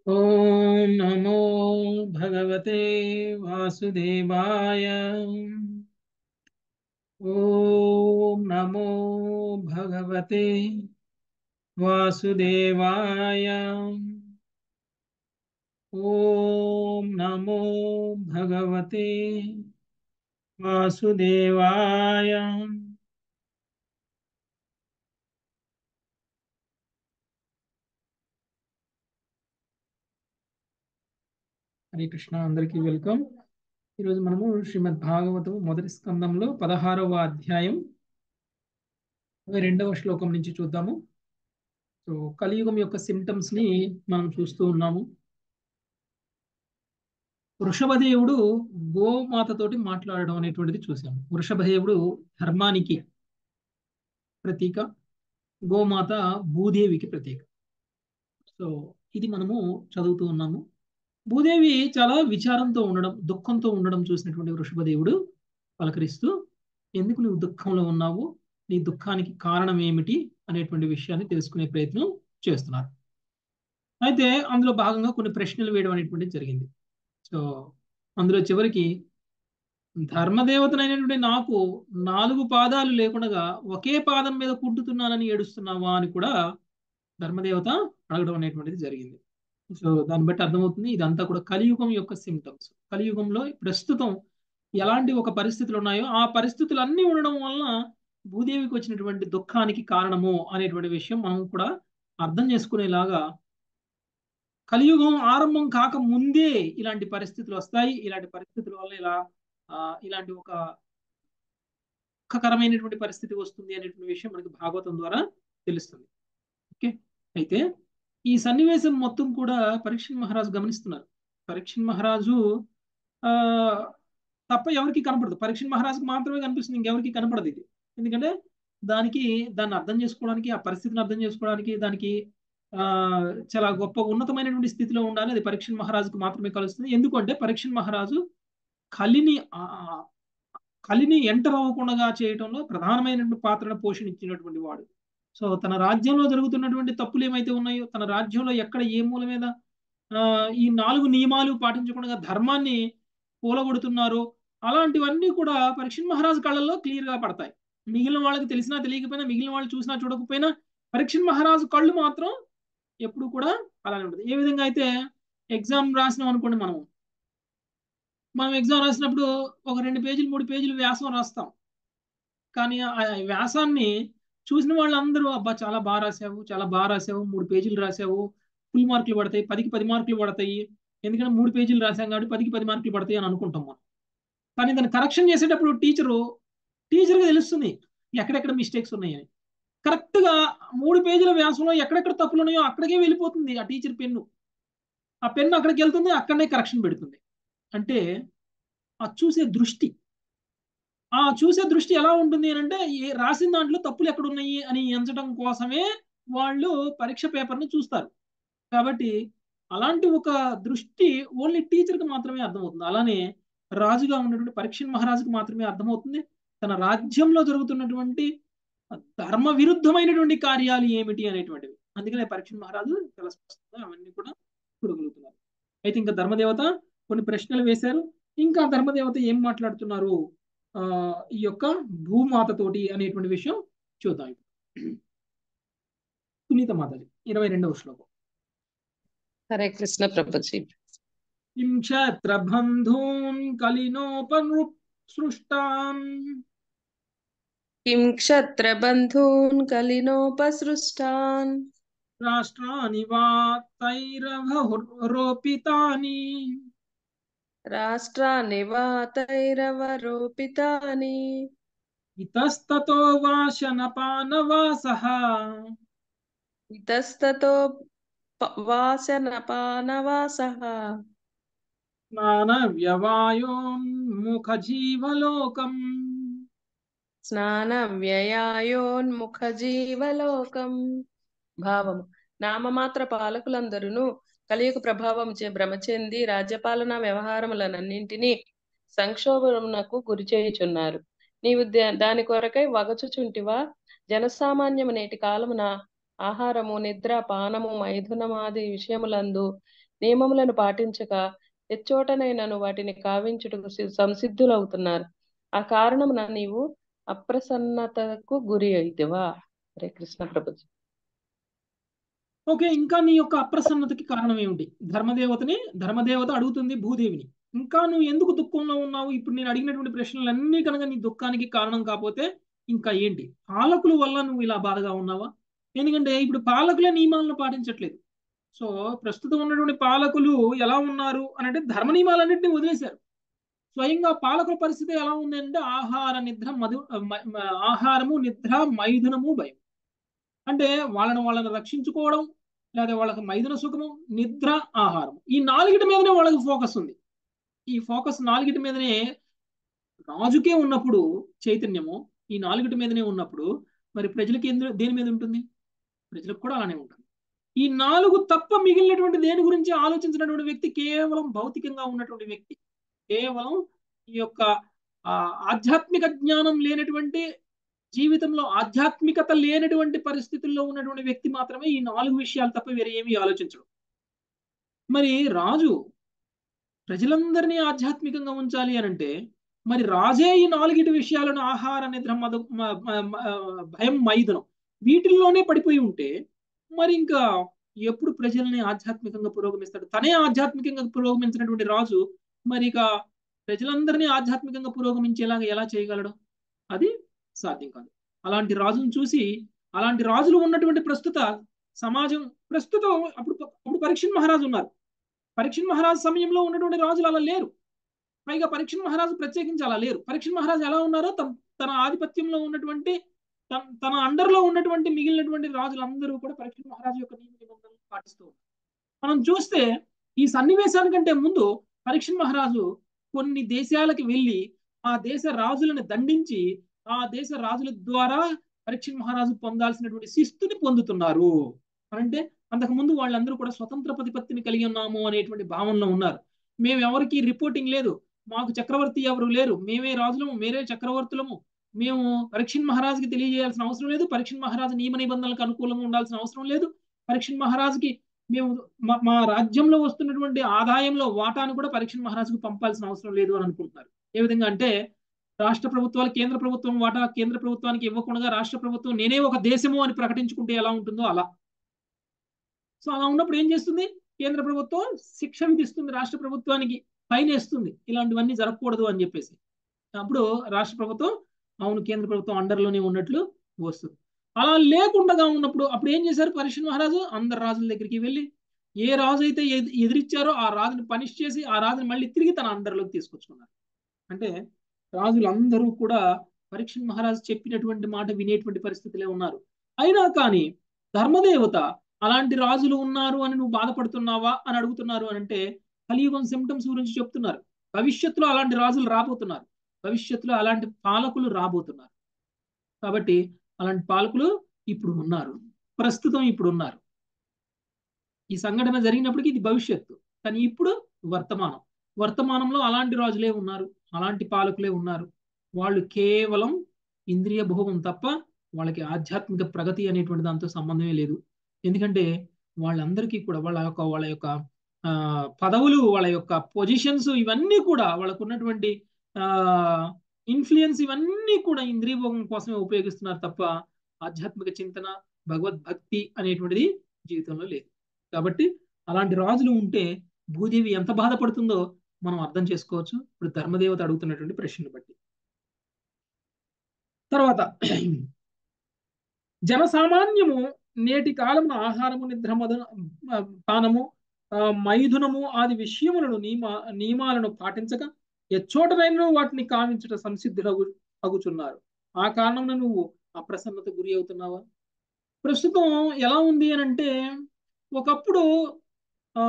ॐ नमो भगवते वासुदेवाय ॐ नमो भगवते वासुदेवाय ॐ नमो भगवते वासुदेवाय హరే కృష్ణ అందరికీ వెల్కమ్ ఈరోజు మనము శ్రీమద్ భాగవతం మొదటి స్కందంలో పదహారవ అధ్యాయం ఇరవై రెండవ శ్లోకం నుంచి చూద్దాము సో కలియుగం యొక్క సిమ్టమ్స్ ని మనం చూస్తూ ఉన్నాము వృషభదేవుడు గోమాతతోటి మాట్లాడడం అనేటువంటిది చూసాము వృషభదేవుడు ధర్మానికి ప్రతీక గోమాత భూదేవికి ప్రతీక సో ఇది మనము చదువుతూ ఉన్నాము భూదేవి చాలా విచారంతో ఉండడం దుఃఖంతో ఉండడం చూసినటువంటి వృషభదేవుడు పలకరిస్తూ ఎందుకు నువ్వు దుఃఖంలో ఉన్నావు నీ దుఃఖానికి కారణం ఏమిటి అనేటువంటి విషయాన్ని తెలుసుకునే ప్రయత్నం చేస్తున్నారు అయితే అందులో భాగంగా కొన్ని ప్రశ్నలు వేయడం అనేటువంటిది జరిగింది సో అందులో చివరికి ధర్మదేవతనైనటువంటి నాకు నాలుగు పాదాలు లేకుండా ఒకే పాదం మీద కుంటుతున్నానని ఏడుస్తున్నావా అని కూడా ధర్మదేవత అడగడం అనేటువంటిది జరిగింది సో దాన్ని బట్టి అర్థమవుతుంది ఇదంతా కూడా కలియుగం యొక్క సిమ్టమ్స్ కలియుగంలో ప్రస్తుతం ఎలాంటి ఒక పరిస్థితులు ఉన్నాయో ఆ పరిస్థితులు అన్నీ ఉండడం వలన భూదేవికి వచ్చినటువంటి దుఃఖానికి కారణము అనేటువంటి విషయం మనం కూడా అర్థం చేసుకునేలాగా కలియుగం ఆరంభం కాక ముందే ఇలాంటి పరిస్థితులు వస్తాయి ఇలాంటి పరిస్థితుల వల్ల ఇలా ఇలాంటి ఒక దుఃఖకరమైనటువంటి పరిస్థితి వస్తుంది అనేటువంటి విషయం మనకి భాగవతం ద్వారా తెలుస్తుంది ఓకే అయితే ఈ సన్నివేశం మొత్తం కూడా పరీక్షణ్ మహారాజు గమనిస్తున్నారు పరీక్షణ్ మహారాజు ఆ తప్ప ఎవరికి కనపడదు పరీక్షణ్ మహారాజుకి మాత్రమే కనిపిస్తుంది ఇంకెవరికి కనపడదు ఇది ఎందుకంటే దానికి దాన్ని అర్థం చేసుకోవడానికి ఆ పరిస్థితిని అర్థం చేసుకోవడానికి దానికి ఆ చాలా గొప్ప ఉన్నతమైనటువంటి స్థితిలో ఉండాలి అది పరీక్షణ్ మహారాజుకు మాత్రమే కలుస్తుంది ఎందుకంటే పరీక్షణ్ మహారాజు కలిని కలిని ఎంటర్ అవ్వకుండా చేయటంలో ప్రధానమైనటువంటి పాత్రను పోషణించినటువంటి వాడు సో తన రాజ్యంలో జరుగుతున్నటువంటి తప్పులు ఏమైతే ఉన్నాయో తన రాజ్యంలో ఎక్కడ ఏ మూల మీద ఈ నాలుగు నియమాలు పాటించకుండా ధర్మాన్ని కూలగొడుతున్నారో అలాంటివన్నీ కూడా పరీక్ష మహారాజు కళ్ళల్లో క్లియర్ గా పడతాయి మిగిలిన వాళ్ళకి తెలిసినా తెలియకపోయినా మిగిలిన వాళ్ళు చూసినా చూడకపోయినా పరీక్ష మహారాజు కళ్ళు మాత్రం ఎప్పుడు కూడా అలానే ఉంటుంది ఏ విధంగా అయితే ఎగ్జామ్ రాసినాం అనుకోండి మనం మనం ఎగ్జామ్ రాసినప్పుడు ఒక రెండు పేజీలు మూడు పేజీలు వ్యాసం రాస్తాం కానీ ఆ వ్యాసాన్ని చూసిన వాళ్ళందరూ అబ్బా చాలా బాగా రాసావు చాలా బాగా రాసావు మూడు పేజీలు రాసావు ఫుల్ మార్కులు పడతాయి పదికి పది మార్కులు పడతాయి ఎందుకంటే మూడు పేజీలు రాసాం కాబట్టి పదికి పది మార్కులు పడతాయి అని అనుకుంటాం మనం కానీ దాన్ని కరెక్షన్ చేసేటప్పుడు టీచరు టీచర్కి తెలుస్తుంది ఎక్కడెక్కడ మిస్టేక్స్ ఉన్నాయని కరెక్ట్గా మూడు పేజీల వ్యాసంలో ఎక్కడెక్కడ తప్పులు ఉన్నాయో అక్కడికే వెళ్ళిపోతుంది ఆ టీచర్ పెన్ను ఆ పెన్ను అక్కడికి వెళ్తుంది అక్కడనే కరెక్షన్ పెడుతుంది అంటే ఆ చూసే దృష్టి ఆ చూసే దృష్టి ఎలా ఉంటుంది అని అంటే రాసిన దాంట్లో తప్పులు ఎక్కడ ఉన్నాయి అని ఎంచడం కోసమే వాళ్ళు పరీక్ష పేపర్ని చూస్తారు కాబట్టి అలాంటి ఒక దృష్టి ఓన్లీ టీచర్కి మాత్రమే అర్థమవుతుంది అలానే రాజుగా ఉన్నటువంటి పరీక్ష మహారాజుకి మాత్రమే అర్థమవుతుంది తన రాజ్యంలో జరుగుతున్నటువంటి ధర్మ విరుద్ధమైనటువంటి కార్యాలు ఏమిటి అనేటువంటివి అందుకనే పరీక్ష మహారాజు చాలా స్పష్టంగా అవన్నీ కూడా చూడగలుగుతున్నారు అయితే ఇంకా ధర్మదేవత కొన్ని ప్రశ్నలు వేశారు ఇంకా ధర్మదేవత ఏం మాట్లాడుతున్నారు ఆ ఈ యొక్క భూమాతతోటి అనేటువంటి విషయం చూద్దాం సునీత మాతాజీ ఇరవై రెండవ శ్లోకం హరే కృష్ణ ప్రభుజీ కిం క్షత్ర బంధూన్ కలినోపనృ సృష్టాన్ కిం క్షత్ర బంధూన్ కలినోపసృష్టాన్ రాష్ట్రాని వా తైరవరోపితాని రాష్ట్రాన్ని వాతైరవరోపితాని ఇతస్తతో వాశనపానవాసః ఇతస్తతో వాసనపానవాసః స్నాన వ్యవాయోన్ముఖ జీవలోకం స్నాన వ్యయాయోన్ముఖ జీవలోకం భావము నామమాత్ర పాలకులందరూ కలియుగ ప్రభావం చే భ్రమ చెంది రాజ్యపాలన వ్యవహారములనన్నింటినీ సంక్షోభమునకు గురి చేయుచున్నారు నీవు దాని కొరకై వగచుచుంటివా జనసామాన్యము నేటి కాలమున ఆహారము నిద్ర పానము మైథునమాది విషయములందు నియమములను పాటించక ఎచ్చోటనైనను వాటిని కావించుటకు సి- సంసిద్ధులవుతున్నారు ఆ కారణమున నీవు అప్రసన్నతకు గురి అయితేవా హరే కృష్ణ ప్రభుజీ ఓకే ఇంకా నీ యొక్క అప్రసన్నతకి కారణం ఏమిటి ధర్మదేవతని ధర్మదేవత అడుగుతుంది భూదేవిని ఇంకా నువ్వు ఎందుకు దుఃఖంలో ఉన్నావు ఇప్పుడు నేను అడిగినటువంటి ప్రశ్నలన్నీ కనుక నీ దుఃఖానికి కారణం కాకపోతే ఇంకా ఏంటి పాలకుల వల్ల నువ్వు ఇలా బాధగా ఉన్నావా ఎందుకంటే ఇప్పుడు పాలకులే నియమాలను పాటించట్లేదు సో ప్రస్తుతం ఉన్నటువంటి పాలకులు ఎలా ఉన్నారు అని అంటే ధర్మ నియమాలన్నింటినీ వదిలేశారు స్వయంగా పాలకుల పరిస్థితి ఎలా ఉంది అంటే ఆహార నిద్ర మధు మ- మ- ఆహారము నిద్ర మైథునము భయం అంటే వాళ్ళని వాళ్ళని రక్షించుకోవడం లేదా వాళ్ళకి మైదున సుఖము నిద్ర ఆహారం ఈ నాలుగిటి మీదనే వాళ్ళకి ఫోకస్ ఉంది ఈ ఫోకస్ నాలుగిటి మీదనే రాజుకే ఉన్నప్పుడు చైతన్యము ఈ నాలుగిటి మీదనే ఉన్నప్పుడు మరి ప్రజలకి ఎందు దేని మీద ఉంటుంది ప్రజలకు కూడా అలానే ఉంటుంది ఈ నాలుగు తప్ప మిగిలినటువంటి దేని గురించి ఆలోచించినటువంటి వ్యక్తి కేవలం భౌతికంగా ఉన్నటువంటి వ్యక్తి కేవలం ఈ యొక్క ఆ, ఆధ్యాత్మిక జ్ఞానం లేనటువంటి జీవితంలో ఆధ్యాత్మికత లేనటువంటి పరిస్థితుల్లో ఉన్నటువంటి వ్యక్తి మాత్రమే ఈ నాలుగు విషయాలు తప్ప వేరే ఏమీ ఆలోచించడు మరి రాజు ప్రజలందరినీ ఆధ్యాత్మికంగా ఉంచాలి అని అంటే మరి రాజే ఈ నాలుగిటి విషయాలను ఆహార నిద్ర మద మ- మ- మ- భయం మైదనం వీటిల్లోనే పడిపోయి ఉంటే మరి ఇంకా ఎప్పుడు ప్రజల్ని ఆధ్యాత్మికంగా పురోగమిస్తాడు తనే ఆధ్యాత్మికంగా పురోగమించినటువంటి రాజు మరి ఇక ప్రజలందరినీ ఆధ్యాత్మికంగా పురోగమించేలాగా ఎలా చేయగలడు అది సాధ్యం కాదు అలాంటి రాజును చూసి అలాంటి రాజులు ఉన్నటువంటి ప్రస్తుత సమాజం ప్రస్తుతం అప్పుడు అప్పుడు పరీక్షణ్ మహారాజు ఉన్నారు పరీక్షణ్ మహారాజు సమయంలో ఉన్నటువంటి రాజులు అలా లేరు పైగా పరీక్షణ్ మహారాజు ప్రత్యేకించి అలా లేరు పరీక్షణ్ మహారాజు ఎలా ఉన్నారో తన తన ఆధిపత్యంలో ఉన్నటువంటి తన తన అండర్లో ఉన్నటువంటి మిగిలినటువంటి రాజులందరూ కూడా పరీక్షణ్ మహారాజు యొక్క నియమ నిబంధనలు పాటిస్తూ ఉన్నారు మనం చూస్తే ఈ సన్నివేశానికంటే ముందు పరీక్షణ్ మహారాజు కొన్ని దేశాలకు వెళ్ళి ఆ దేశ రాజులను దండించి ఆ దేశ రాజుల ద్వారా పరీక్షణ్ మహారాజు పొందాల్సినటువంటి శిస్తుని పొందుతున్నారు అంటే అంతకు ముందు వాళ్ళందరూ కూడా స్వతంత్ర ప్రతిపత్తిని కలిగి ఉన్నాము అనేటువంటి భావనలో ఉన్నారు మేము ఎవరికి రిపోర్టింగ్ లేదు మాకు చక్రవర్తి ఎవరు లేరు మేమే రాజులము మేరే చక్రవర్తులము మేము పరీక్షణ్ మహారాజుకి తెలియజేయాల్సిన అవసరం లేదు పరీక్షణ్ మహారాజు నియమ నిబంధనలకు అనుకూలంగా ఉండాల్సిన అవసరం లేదు పరీక్షణ్ మహారాజుకి మేము మా మా రాజ్యంలో వస్తున్నటువంటి ఆదాయంలో వాటాను కూడా పరీక్షణ్ మహారాజుకు పంపాల్సిన అవసరం లేదు అని అనుకుంటున్నారు ఏ విధంగా అంటే రాష్ట్ర ప్రభుత్వాలు కేంద్ర ప్రభుత్వం వాటా కేంద్ర ప్రభుత్వానికి ఇవ్వకుండా రాష్ట్ర ప్రభుత్వం నేనే ఒక దేశము అని ప్రకటించుకుంటే ఎలా ఉంటుందో అలా సో అలా ఉన్నప్పుడు ఏం చేస్తుంది కేంద్ర ప్రభుత్వం శిక్ష విధిస్తుంది రాష్ట్ర ప్రభుత్వానికి ఫైన్ వేస్తుంది ఇలాంటివన్నీ జరగకూడదు అని చెప్పేసి అప్పుడు రాష్ట్ర ప్రభుత్వం అవును కేంద్ర ప్రభుత్వం అండర్లోనే ఉన్నట్లు వస్తుంది అలా లేకుండా ఉన్నప్పుడు అప్పుడు ఏం చేశారు పరీక్ష మహారాజు అందరు రాజుల దగ్గరికి వెళ్ళి ఏ రాజు అయితే ఎది- ఎదిరిచ్చారో ఆ రాజుని పనిష్ చేసి ఆ రాజుని మళ్ళీ తిరిగి తన అండర్లోకి తీసుకొచ్చుకున్నారు అంటే రాజులందరూ కూడా పరీక్ష మహారాజు చెప్పినటువంటి మాట వినేటువంటి పరిస్థితిలో ఉన్నారు అయినా కానీ ధర్మదేవత అలాంటి రాజులు ఉన్నారు అని నువ్వు బాధపడుతున్నావా అని అడుగుతున్నారు అని అంటే కలియుగం సిమ్టమ్స్ గురించి చెప్తున్నారు భవిష్యత్తులో అలాంటి రాజులు రాబోతున్నారు భవిష్యత్తులో అలాంటి పాలకులు రాబోతున్నారు కాబట్టి అలాంటి పాలకులు ఇప్పుడు ఉన్నారు ప్రస్తుతం ఇప్పుడు ఉన్నారు ఈ సంఘటన జరిగినప్పటికీ ఇది భవిష్యత్తు కానీ ఇప్పుడు వర్తమానం వర్తమానంలో అలాంటి రాజులే ఉన్నారు అలాంటి పాలకులే ఉన్నారు వాళ్ళు కేవలం ఇంద్రియ భోగం తప్ప వాళ్ళకి ఆధ్యాత్మిక ప్రగతి అనేటువంటి దాంతో సంబంధమే లేదు ఎందుకంటే వాళ్ళందరికీ కూడా వాళ్ళ యొక్క వాళ్ళ యొక్క ఆ, పదవులు వాళ్ళ యొక్క పొజిషన్స్ ఇవన్నీ కూడా వాళ్ళకు ఉన్నటువంటి ఆ ఇన్ఫ్లుయెన్స్ ఇవన్నీ కూడా ఇంద్రియ భోగం కోసమే ఉపయోగిస్తున్నారు తప్ప ఆధ్యాత్మిక చింతన భగవద్భక్తి అనేటువంటిది జీవితంలో లేదు కాబట్టి అలాంటి రాజులు ఉంటే భూదేవి ఎంత బాధపడుతుందో మనం అర్థం చేసుకోవచ్చు ఇప్పుడు ధర్మదేవత అడుగుతున్నటువంటి ప్రశ్నను బట్టి తర్వాత జనసామాన్యము నేటి కాలమున ఆహారము నిద్ర మద పానము ఆ, మైథునము ఆది విషయములను నియమ నియమాలను పాటించక ఎచ్చోటనైనా వాటిని కావించుట సంసిద్ధులగు అగుచున్నారు ఆ కారణంలో నువ్వు అప్రసన్నత గురి అవుతున్నావా ప్రస్తుతం ఎలా ఉంది అని అంటే ఒకప్పుడు ఆ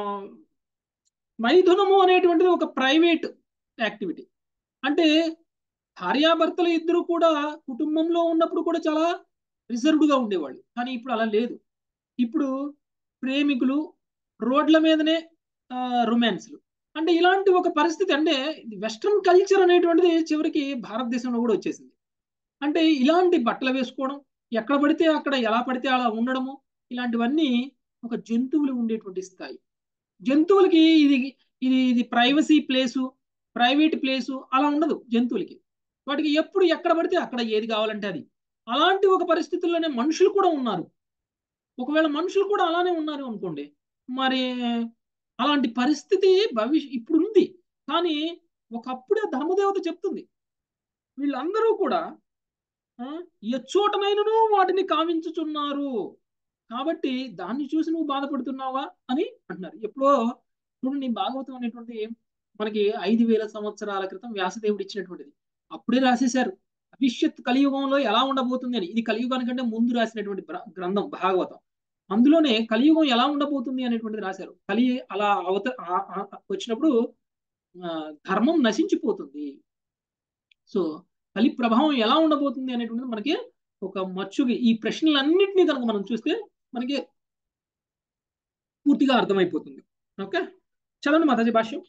మైథునము అనేటువంటిది ఒక ప్రైవేట్ యాక్టివిటీ అంటే భార్యాభర్తలు ఇద్దరు కూడా కుటుంబంలో ఉన్నప్పుడు కూడా చాలా రిజర్వ్డ్గా ఉండేవాళ్ళు కానీ ఇప్పుడు అలా లేదు ఇప్పుడు ప్రేమికులు రోడ్ల మీదనే రొమాన్స్లు అంటే ఇలాంటి ఒక పరిస్థితి అంటే వెస్ట్రన్ కల్చర్ అనేటువంటిది చివరికి భారతదేశంలో కూడా వచ్చేసింది అంటే ఇలాంటి బట్టలు వేసుకోవడం ఎక్కడ పడితే అక్కడ ఎలా పడితే అలా ఉండడము ఇలాంటివన్నీ ఒక జంతువులు ఉండేటువంటి స్థాయి జంతువులకి ఇది ఇది ఇది ప్రైవసీ ప్లేసు ప్రైవేట్ ప్లేసు అలా ఉండదు జంతువులకి వాటికి ఎప్పుడు ఎక్కడ పడితే అక్కడ ఏది కావాలంటే అది అలాంటి ఒక పరిస్థితుల్లోనే మనుషులు కూడా ఉన్నారు ఒకవేళ మనుషులు కూడా అలానే ఉన్నారు అనుకోండి మరి అలాంటి పరిస్థితి భవిష్య ఇప్పుడు ఉంది కానీ ఒకప్పుడే ధర్మదేవత చెప్తుంది వీళ్ళందరూ కూడా ఆ, ఎచ్చోటనైనను వాటిని కావించుచున్నారు కాబట్టి దాన్ని చూసి నువ్వు బాధపడుతున్నావా అని అంటున్నారు ఎప్పుడో చూడండి భాగవతం అనేటువంటి మనకి ఐదు వేల సంవత్సరాల క్రితం వ్యాసదేవుడు ఇచ్చినటువంటిది అప్పుడే రాసేశారు భవిష్యత్ కలియుగంలో ఎలా ఉండబోతుంది అని ఇది కలియుగానికంటే ముందు రాసినటువంటి బ్ర- గ్రంథం భాగవతం అందులోనే కలియుగం ఎలా ఉండబోతుంది అనేటువంటిది రాశారు కలి అలా అవత ఆ- ఆ- వచ్చినప్పుడు ఆ, ధర్మం నశించిపోతుంది సో కలి ప్రభావం ఎలా ఉండబోతుంది అనేటువంటిది మనకి ఒక మచ్చుకి ఈ ప్రశ్నలన్నింటినీ కనుక మనం చూస్తే మనకి పూర్తిగా అర్థమైపోతుంది ఓకే చదవండి మాతాజీ భాష్యం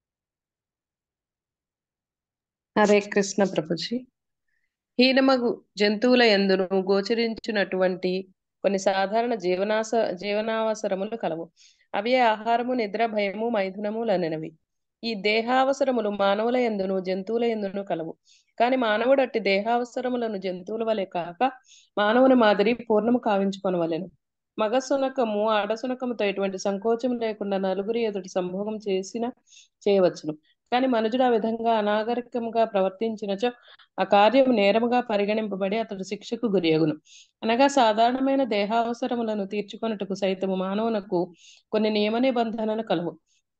హరే కృష్ణ ప్రభుజీ హీనమగు జంతువుల యందును గోచరించినటువంటి కొన్ని సాధారణ జీవనాస జీవనావసరములు కలవు అవి ఆహారము నిద్ర భయము మైథునములనవి ఈ దేహావసరములు మానవుల ఎందును జంతువుల ఎందును కలవు కాని మానవుడు అట్టి దేహావసరములను జంతువుల వలె కాక మానవుని మాదిరి పూర్ణము కావించుకొనవలెను మగ సునకము ఆడ సునకముతో ఎటువంటి సంకోచం లేకుండా నలుగురి ఎదుటి సంభోగం చేసిన చేయవచ్చును కానీ మనుజుడు ఆ విధంగా అనాగరికముగా ప్రవర్తించినచో ఆ కార్యం నేరముగా పరిగణింపబడి అతడు శిక్షకు గురియగును అనగా సాధారణమైన దేహావసరములను తీర్చుకొనుటకు సైతము మానవునకు కొన్ని నియమ నిబంధనలు కలవు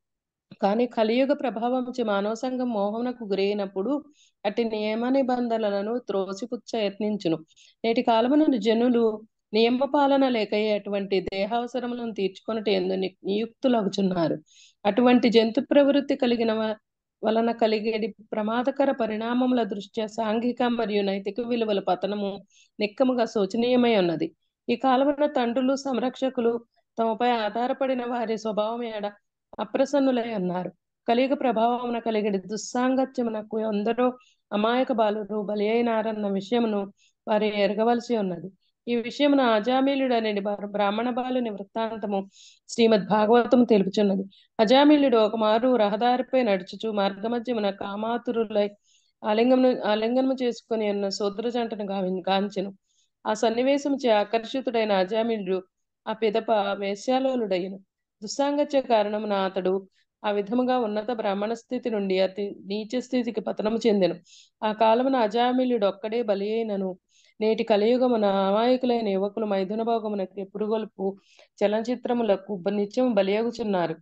కానీ కలియుగ ప్రభావం మానవ సంఘం మోహమునకు గురైనప్పుడు అట్టి నియమ నిబంధనలను త్రోసిపుచ్చ యత్నించును నేటి కాలమున జనులు నియమ పాలన లేక అటువంటి దేహావసరములను తీర్చుకొనుట ఎందు ని- నియుక్తులగుచున్నారు అటువంటి జంతు ప్రవృత్తి కలిగిన వ- వలన కలిగేది ప్రమాదకర పరిణామముల దృష్ట్యా సాంఘిక మరియు నైతిక విలువల పతనము నిక్కముగా శోచనీయమై ఉన్నది ఈ కాలమున తండ్రులు సంరక్షకులు తమపై ఆధారపడిన వారి స్వభావం ఏడ అప్రసన్నులై ఉన్నారు కలియుగ ప్రభావమున కలిగిన దుస్సాంగత్యమునకు ఎందరో అమాయక బాలురు బలి అయినారన్న విషయమును వారు ఎరగవలసి ఉన్నది ఈ విషయమున అజామీలుడు అనే బ్రాహ్మణ బాలుని వృత్తాంతము శ్రీమద్ భాగవతం తెలుపుచున్నది అజామిలుడు ఒక మారు రహదారిపై నడుచుచు మార్గమధ్యమున కామాతురులై ఆలింగమును ఆలింగనము చేసుకుని ఉన్న శూద్ర జంటను గావి- గాంచెను ఆ సన్నివేశం చే ఆకర్షితుడైన అజామిలుడు ఆ పిదప వేశ్యాలోలుడయ్యను దుస్సాంగత్య కారణమున అతడు ఆ విధముగా ఉన్నత బ్రాహ్మణ స్థితి నుండి అతి నీచ స్థితికి పతనము చెందెను ఆ కాలమున అజామిలుడు ఒక్కడే బలి అయినను నేటి కలియుగమున అమాయకులైన యువకులు మైథున భోగమునకు పురుగొల్పు చలనచిత్రములకు బ- నిత్యం బలియగుచున్నారు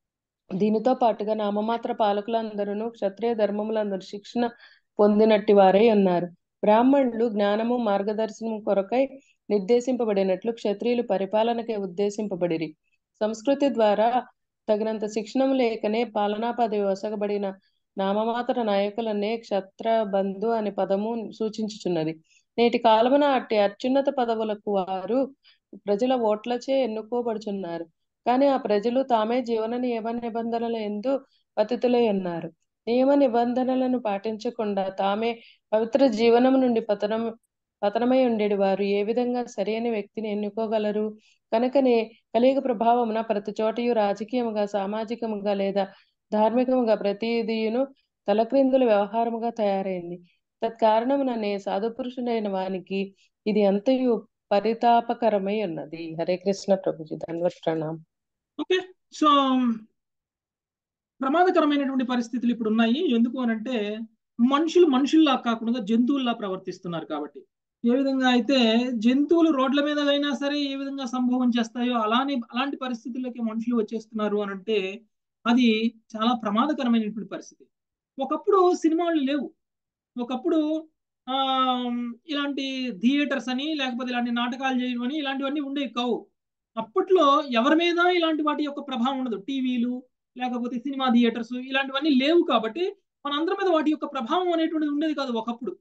దీనితో పాటుగా నామమాత్ర పాలకులందరూ క్షత్రియ ధర్మములందరూ శిక్షణ పొందినట్టి వారై ఉన్నారు బ్రాహ్మణులు జ్ఞానము మార్గదర్శనము కొరకై నిర్దేశింపబడినట్లు క్షత్రియులు పరిపాలనకై ఉద్దేశింపబడిరి సంస్కృతి ద్వారా తగినంత శిక్షణము లేకనే పాలనా పదవి వసగబడిన నామమాత్ర నాయకులనే క్షత్ర బంధు అనే పదము సూచించుచున్నది నేటి కాలమున అట్టి అత్యున్నత పదవులకు వారు ప్రజల ఓట్లచే ఎన్నుకోబడుచున్నారు కానీ ఆ ప్రజలు తామే జీవన నియమ నిబంధనల ఎందు పతితులై ఉన్నారు నియమ నిబంధనలను పాటించకుండా తామే పవిత్ర జీవనం నుండి పతనం పతనమై ఉండేది వారు ఏ విధంగా సరైన వ్యక్తిని ఎన్నుకోగలరు కనుకనే కలియుగ ప్రభావమున ప్రతి చోటయు రాజకీయముగా సామాజికముగా లేదా ధార్మికముగా ప్రతిదియును తలక్రిందుల వ్యవహారముగా తయారైంది తత్కారణముననే సాధు పురుషుడైన వానికి ఇది అంతయు పరితాపకరమై ఉన్నది హరే కృష్ణ ప్రభుజీ ధన్వత్ ప్రణామ్ ఓకే సో ప్రమాదకరమైనటువంటి పరిస్థితులు ఇప్పుడు ఉన్నాయి ఎందుకు అనంటే మనుషులు మనుషుల్లా కాకుండా జంతువుల్లా ప్రవర్తిస్తున్నారు కాబట్టి ఏ విధంగా అయితే జంతువులు రోడ్ల మీద అయినా సరే ఏ విధంగా సంభవం చేస్తాయో అలానే అలాంటి పరిస్థితుల్లోకి మనుషులు వచ్చేస్తున్నారు అని అంటే అది చాలా ప్రమాదకరమైనటువంటి పరిస్థితి ఒకప్పుడు సినిమాలు లేవు ఒకప్పుడు ఆ ఇలాంటి థియేటర్స్ అని లేకపోతే ఇలాంటి నాటకాలు చేయడం అని ఇలాంటివన్నీ ఉండేవి కావు అప్పట్లో ఎవరి మీద ఇలాంటి వాటి యొక్క ప్రభావం ఉండదు టీవీలు లేకపోతే సినిమా థియేటర్స్ ఇలాంటివన్నీ లేవు కాబట్టి మనందరి మీద వాటి యొక్క ప్రభావం అనేటువంటిది ఉండేది కాదు ఒకప్పుడు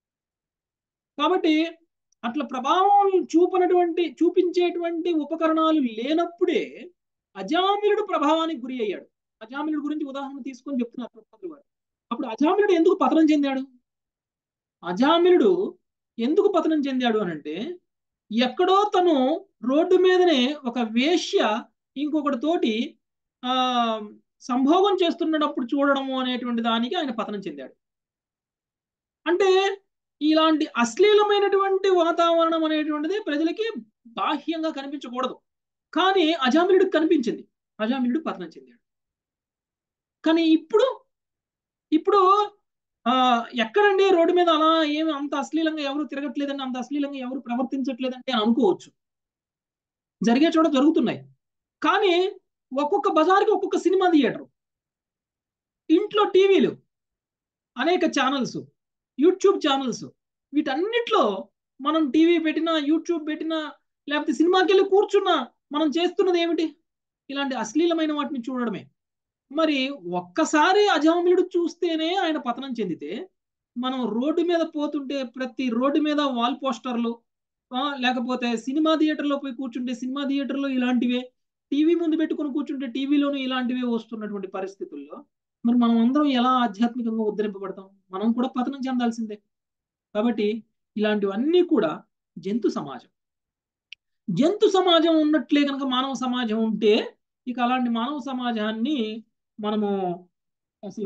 కాబట్టి అట్లా ప్రభావం చూపనటువంటి చూపించేటువంటి ఉపకరణాలు లేనప్పుడే అజామిలుడు ప్రభావానికి గురి అయ్యాడు అజామిలుడు గురించి ఉదాహరణ తీసుకొని చెప్తున్నారు ప్రభుపాదులు వారు అప్పుడు అజామిలుడు ఎందుకు పతనం చెందాడు అజామిలుడు ఎందుకు పతనం చెందాడు అనంటే ఎక్కడో తను రోడ్డు మీదనే ఒక వేశ్య ఇంకొకటి తోటి ఆ సంభోగం చేస్తున్నప్పుడు చూడడము అనేటువంటి దానికి ఆయన పతనం చెందాడు అంటే ఇలాంటి అశ్లీలమైనటువంటి వాతావరణం అనేటువంటిది ప్రజలకి బాహ్యంగా కనిపించకూడదు కానీ అజామిలుడికి కనిపించింది అజామిలుడు పతనం చెందాడు కానీ ఇప్పుడు ఇప్పుడు ఆ ఎక్కడండి రోడ్డు మీద అలా ఏమి అంత అశ్లీలంగా ఎవరు తిరగట్లేదండి అంత అశ్లీలంగా ఎవరు ప్రవర్తించట్లేదండి అని అనుకోవచ్చు జరిగే చోట జరుగుతున్నాయి కానీ ఒక్కొక్క బజార్కి ఒక్కొక్క సినిమా థియేటర్ ఇంట్లో టీవీలు అనేక ఛానల్స్ యూట్యూబ్ ఛానల్స్ వీటన్నిటిలో మనం టీవీ పెట్టినా యూట్యూబ్ పెట్టినా లేకపోతే సినిమాకి వెళ్ళి కూర్చున్నా మనం చేస్తున్నది ఏమిటి ఇలాంటి అశ్లీలమైన వాటిని చూడడమే మరి ఒక్కసారి అజామిలుడు చూస్తేనే ఆయన పతనం చెందితే మనం రోడ్డు మీద పోతుంటే ప్రతి రోడ్డు మీద వాల్ పోస్టర్లు లేకపోతే సినిమా థియేటర్లో పోయి కూర్చుంటే సినిమా థియేటర్లో ఇలాంటివే టీవీ ముందు పెట్టుకుని కూర్చుంటే టీవీలోనూ ఇలాంటివే వస్తున్నటువంటి పరిస్థితుల్లో మరి మనం అందరం ఎలా ఆధ్యాత్మికంగా ఉద్ధరింపబడతాం మనం కూడా పతనం చెందాల్సిందే కాబట్టి ఇలాంటివన్నీ కూడా జంతు సమాజం జంతు సమాజం ఉన్నట్లే కనుక మానవ సమాజం ఉంటే ఇక అలాంటి మానవ సమాజాన్ని మనము అసలు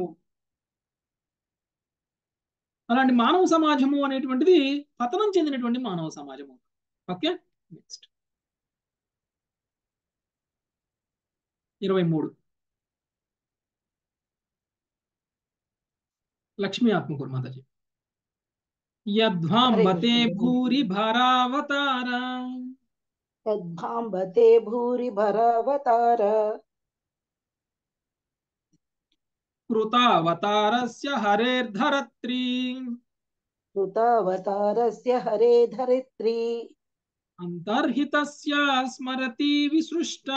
అలాంటి మానవ సమాజము అనేటువంటిది పతనం చెందినటువంటి మానవ సమాజము ఓకే నెక్స్ట్ ఇరవై మూడు లక్ష్మీ ఆత్మకూరు మాతాజీ యద్వాంబతే భూరి భరావతార యద్భాంబతే భూరి భరావతార కృతావతారస్య హరేర్ధరత్రీ కృతావతారస్య హరే ధరిత్రి అంతర్హితస్య స్మరతి విసృష్ట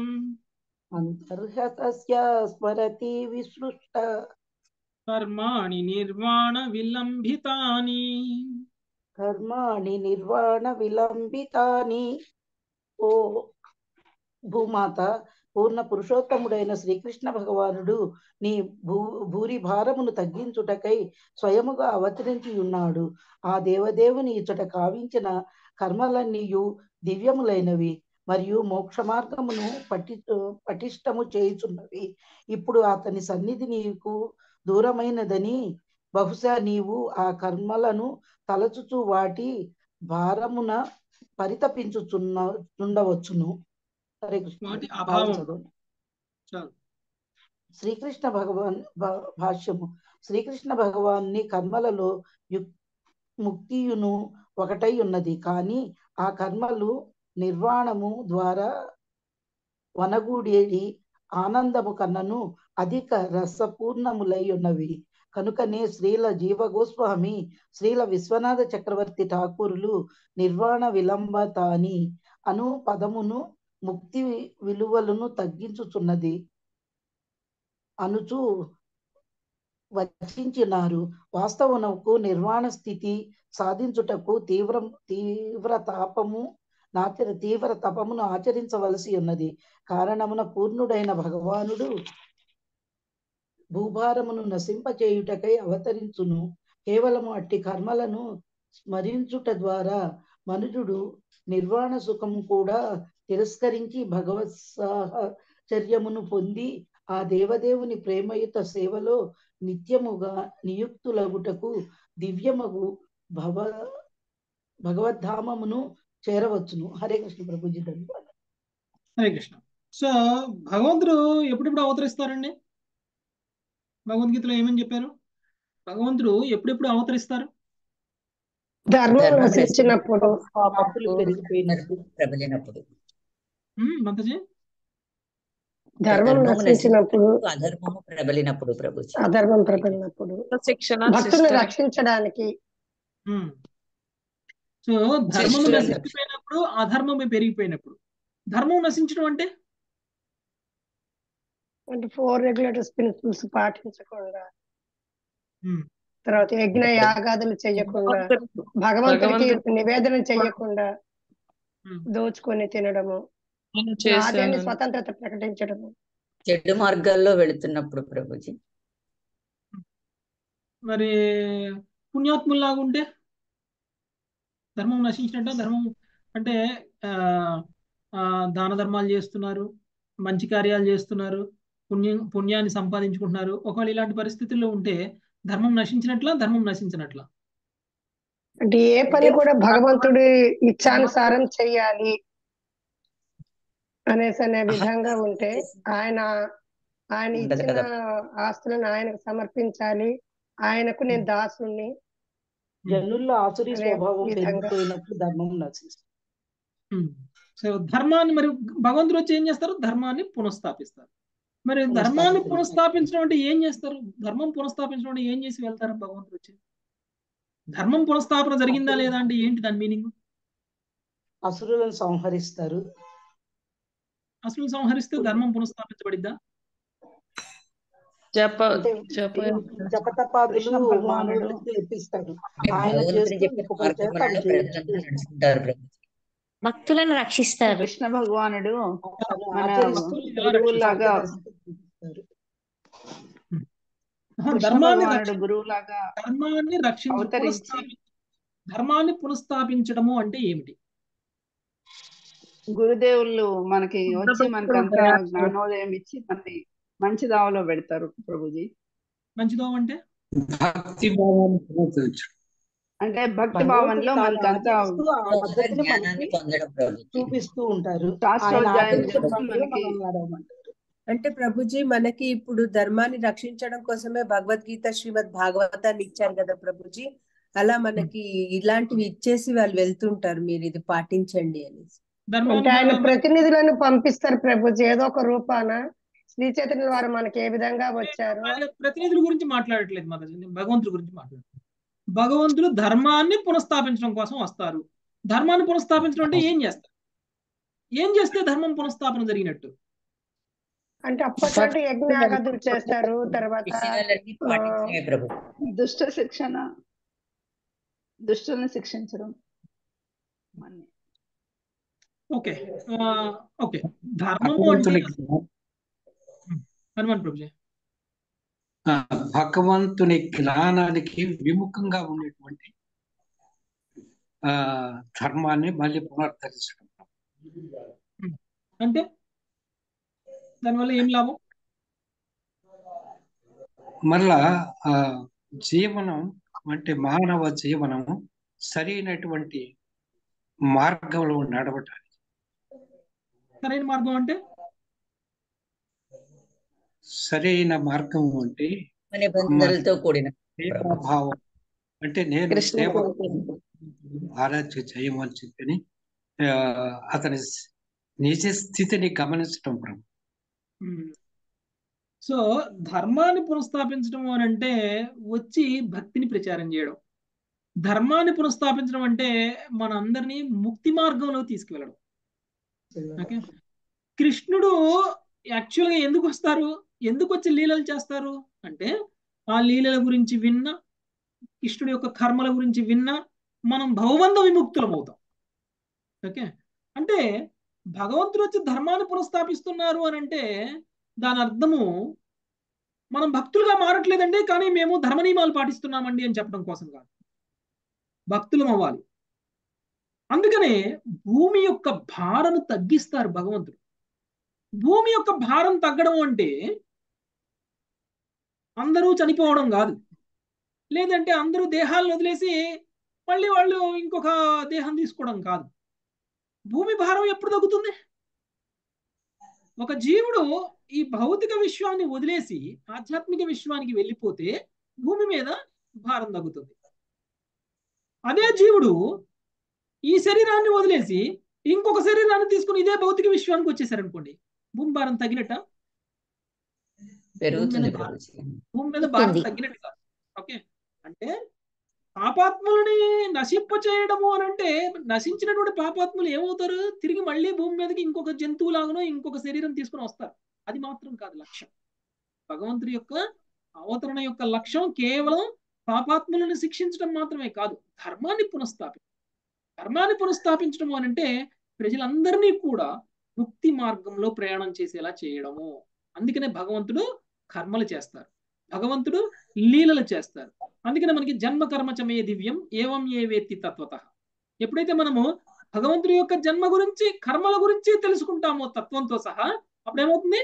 అంతర్హతస్య స్మరతి విసృష్ట కర్మాణి నిర్వాణ విలంబితాని కర్మాణి నిర్వాణ విలంబితాని ఓ భూమాత పూర్ణ పురుషోత్తముడైన శ్రీకృష్ణ భగవానుడు నీ భూ భూరి భారమును తగ్గించుటకై స్వయముగా అవతరించి ఉన్నాడు ఆ దేవదేవుని ఇచ్చట కావించిన కర్మలన్నీయు దివ్యములైనవి మరియు మోక్ష మార్గమును పటి పటిష్టము చేయుచున్నవి ఇప్పుడు అతని సన్నిధి నీకు దూరమైనదని బహుశా నీవు ఆ కర్మలను తలచుచు వాటి భారమున పరితపించుచున్న ఉండవచ్చును హరే కృష్ణ వాటి భావం అభావం చదవండి. చాలు శ్రీకృష్ణ భగవాన్ భా- భాష్యము శ్రీకృష్ణ భగవాన్ని కర్మలలో యుక్- ముక్తియును ఒకటై ఉన్నది కానీ ఆ కర్మలు నిర్వాణము ద్వారా వనగూడేడి ఆనందము కన్నను అధిక రసపూర్ణములై ఉన్నవి కనుకనే శ్రీల జీవ గోస్వామి శ్రీల విశ్వనాథ చక్రవర్తి ఠాకూరులు నిర్వాణ విలంబతాని అను పదమును ముక్తి విలువలను తగ్గించుచున్నది అనుచు వచించినారు వాస్తవమునకు నిర్వాణ స్థితి సాధించుటకు తీవ్ర తీవ్ర తాపము నాచర తీవ్ర తపమును ఆచరించవలసి ఉన్నది కారణమున పూర్ణుడైన భగవానుడు భూభారమును నశింపచేయుటకై అవతరించును కేవలము అట్టి కర్మలను స్మరించుట ద్వారా మనుజుడు నిర్వాణ సుఖము కూడా తిరస్కరించి భగవత్ సాహచర్యమును పొంది ఆ దేవదేవుని ప్రేమయుత సేవలో నిత్యముగా నియుక్తులగుటకు దివ్యమగు భవ భగవద్ధామమును చేరవచ్చును హరే కృష్ణ ప్రభుజీ ధన్యవాదాలు హరే కృష్ణ సో భగవంతుడు ఎప్పుడెప్పుడు అవతరిస్తారండి భగవద్గీతలో ఏమని చెప్పారు భగవంతుడు ఎప్పుడెప్పుడు అవతరిస్తారు ధర్మం ధర్మం నశించినప్పుడు పాపులు పెరిగిపోయినప్పుడు ప్రబలినప్పుడు ఉమ్, మంతజీ ధర్మం ధర్మము నశించినప్పుడు అధర్మము ప్రబలినప్పుడు ప్రభుజీ అధర్మం ప్రబలినప్పుడు శిక్షణ భక్తుని శిష్ట- రక్షించడానికి ఉమ్. సో ధర్మము శిష్యుల నశించిపోయినప్పుడు అధర్మము పెరిగిపోయినప్పుడు ధర్మం నశించడం అంటే అంటే ఫోర్ రెగ్యులేటర్స్ ప్రిన్సిపల్స్ పాటించకుండా ఉమ్, తర్వాత యజ్ఞ యాగాదులు చేయకుండా భగవంతుడికి భగవంతుడు నివేదన చేయకుండా ఉమ్. దోచుకొని తినడము నేను రాజ్యాన్ని చేశాను స్వతంత్రత ప్రకటించడము చెడు మార్గాల్లో వెళుతున్నప్పుడు ప్రభుజీ మరి పుణ్యాత్ముల్లాగా ఉంటే ధర్మం నశించినట్ట ధర్మం అంటే ఆ, ఆ, దాన ధర్మాలు చేస్తున్నారు మంచి కార్యాలు చేస్తున్నారు పుణ్యం పుణ్యాన్ని సంపాదించుకుంటున్నారు ఒకవేళ ఇలాంటి పరిస్థితుల్లో ఉంటే ధర్మం నశించినట్లా ధర్మం నశించినట్లా అంటే ఏ పని కూడా భగవంతుడి ఇచ్చానుసారం చెయ్యాలి అనేసి అనే విధంగా ఉంటే ఆయన ఆయన ఉండదు ఇచ్చిన కదా. ఆస్తులను ఆయనకు సమర్పించాలి ఆయనకు నేను దాసుని జనుల్లో ఆసురి అదే స్వభావం విధంగా. పెరిగిపోయినప్పుడు ధర్మం నశిస్తుంది ఉమ్. సో ధర్మాన్ని మరి భగవంతుడు వచ్చి ఏం చేస్తారు ధర్మాన్ని పునఃస్థాపిస్తారు మరి ధర్మాన్ని పునఃస్థాపిస్తారు. పునఃస్థాపించడం అంటే ఏం చేస్తారు ధర్మం పునఃస్థాపించడం అంటే ఏం చేసి వెళ్తారు భగవంతుడు వచ్చి ధర్మం పునఃస్థాపన జరిగిందా లేదా అంటే ఏంటి దాని మీనింగ్ అసురులను సంహరిస్తారు అసలు సంహరిస్తే ధర్మం పునఃస్థాపించబడిద్దా జప అంటే జప జపతపాదులు కృష్ణ భగవానుడు మానవుడికి తెప్పిస్తాడు అంటే ఆయన భగవంతుడు చేస్తూ చెప్పిన ఇంకొకరు చేత మార్గంలో అది ప్రజలందరూ నడుచుకుంటారు ప్రభుజీ భక్తులను రక్షిస్తారు కృష్ణ భగవానుడు తను మన ఆచరిస్తూ గురువులాగా తెప్పిస్తారు. ఆహా, కృష్ణ ధర్మాన్ని భగవానుడు రక్షి- గురువులాగా ధర్మాన్ని రక్షించ అవతరించి పునఃస్థాపి- ధర్మాన్ని పునఃస్థాపించడము అంటే ఏమిటి గురుదేవుళ్ళు మనకి వచ్చి మనకి అంతా ప్రయాసం. జ్ఞానోదయం ఇచ్చి మనని మంచి దావలో పెడతారు ప్రభుజీ మంచిదో అంటే భక్తి భావాన్ని ప్రోత్సహించడం అంటే భక్తి భావంలో భగవంతుడు మనకి అంతా ఆచరిస్తూ ఆ పద్ధతిని జ్ఞానాన్ని మనకి పొందడం ప్రభుజీ చూపిస్తూ ఉంటారు ఆయన శాస్త్రోధ్యాయం ఆచరించిన చెప్తూ పద్ధతిలో మనకి మనం నడవమంటారు అంటే ప్రభుజీ మనకి ఇప్పుడు ధర్మాన్ని రక్షించడం కోసమే భగవద్గీత శ్రీమద్ భాగవతాన్ని ఇచ్చారు కదా ప్రభుజీ అలా మనకి ఇలాంటివి ఇచ్చేసి వాళ్ళు వెళ్తుంటారు మీరు ఇది పాటించండి అనేసి అంటే ఆయన ధర్మాన్ని ప్రతినిధులను పంపిస్తారు ప్రభుజీ ఏదో ఒక రూపాన శ్రీ చైతన్య వారు మనకి ఏ విధంగా వచ్చారో ఆయన ప్రతినిధుల గురించి మాట్లాడట్లేదు మాతాజీ నేను భగవంతుడి గురించి మాట్లాడుతున్నాను భగవంతుడు ధర్మాన్ని పునఃస్థాపించడం కోసం వస్తారు ధర్మాన్ని పునఃస్థాపించడం అంటే ఏం చేస్తారు ఏం చేస్తే ధర్మం పునఃస్థాపన జరిగినట్టు అంటే అప్పట్లో యజ్ఞాగతులు చేస్తారు తర్వాత విషయాలన్నీ పాటించడమే ప్రభు దుష్ట శిక్షణ దుష్టుల్ని శిక్షించడం అన్ని. ఓకే ఆ, ఓకే ధర్మము అంటే భగవంతునికి హనుమాన్ ప్రభుజీ ఆ, భగవంతుని జ్ఞానానికి విముఖంగా ఉండేటువంటి ఆ ధర్మాన్ని మళ్ళీ పునరుద్ధరించడం అంటే దానివల్ల ఏం లాభం మళ్ళా ఆ జీవనం అంటే మానవ జీవనం సరైనటువంటి మార్గంలో నడవటానికి సరైన మార్గం అంటే సరైన మార్గం అంటే మన నిబంధనలతో కూడిన సేవాభావం అంటే నేను కృష్ణ సేవ భగవానుడు. ఆరాధ్య చేయమని చెప్పని ఆ, అతని నిజ స్థితిని గమనించడం ప్రభు ఉమ్. సో ధర్మాన్ని పునఃస్థాపించడం అని అంటే వచ్చి భక్తిని ప్రచారం చేయడం ధర్మాన్ని పునఃస్థాపించడం అంటే మన అందరినీ ముక్తి మార్గంలో తీసుకువెళ్ళడం ఓకే కృష్ణుడు యాక్చువల్గా ఎందుకు వస్తారు ఎందుకు వచ్చి లీలలు చేస్తారు అంటే ఆ లీలల గురించి విన్నా కృష్ణుడి యొక్క కర్మల గురించి విన్నా మనం భవబంధ విముక్తులం అవుతాం ఓకే అంటే భగవంతుడు వచ్చి ధర్మాన్ని పునఃస్థాపిస్తున్నారు అని అంటే దాని అర్థము మనం భక్తులుగా మారట్లేదండి కానీ మేము ధర్మ నియమాలు పాటిస్తున్నామండి అని చెప్పడం కోసం కాదు భక్తులం అవ్వాలి అందుకనే భూమి యొక్క భారము తగ్గిస్తారు భగవంతుడు భూమి యొక్క భారం తగ్గడం అంటే అందరూ చనిపోవడం కాదు లేదంటే అందరూ దేహాలను వదిలేసి మళ్ళీ వాళ్ళు ఇంకొక దేహం తీసుకోవడం కాదు భూమి భారం ఎప్పుడు తగ్గుతుంది ఒక జీవుడు ఈ భౌతిక విశ్వాన్ని వదిలేసి ఆధ్యాత్మిక విశ్వానికి వెళ్ళిపోతే భూమి మీద భారం తగ్గుతుంది అదే జీవుడు ఈ శరీరాన్ని వదిలేసి ఇంకొక శరీరాన్ని తీసుకుని ఇదే భౌతిక విశ్వానికి వచ్చేసారనుకోండి భూమి భారం తగినట్ట పెరుగుతుంది భూమి మీద భారం- ప్రభుజీ భూమి మీద భారం ఉంది. తగ్గినట్టు కాదు ఓకే అంటే పాపాత్ములని నశింప చేయడము అని అంటే నశించినటువంటి పాపాత్ములు ఏమవుతారు తిరిగి మళ్ళీ భూమి మీదకి ఇంకొక జంతువులాగానో ఇంకొక శరీరం తీసుకుని వస్తారు అది మాత్రం కాదు లక్ష్యం భగవంతుడి యొక్క అవతరణ యొక్క లక్ష్యం కేవలం పాపాత్ములను శిక్షించడం మాత్రమే కాదు ధర్మాన్ని పునఃస్థాపి ధర్మాన్ని పునఃస్థాపించడం అని అంటే ప్రజలందరినీ కూడా ముక్తి మార్గంలో ప్రయాణం చేసేలా చేయడము అందుకనే భగవంతుడు కర్మలు చేస్తారు భగవంతుడు లీలలు చేస్తారు అందుకనే మనకి జన్మ కర్మ చమే దివ్యం ఏవం ఏ వేత్తి తత్వత ఎప్పుడైతే మనము భగవంతుడి యొక్క జన్మ గురించి కర్మల గురించి తెలుసుకుంటామో తత్వంతో సహా అప్పుడు ఏమవుతుంది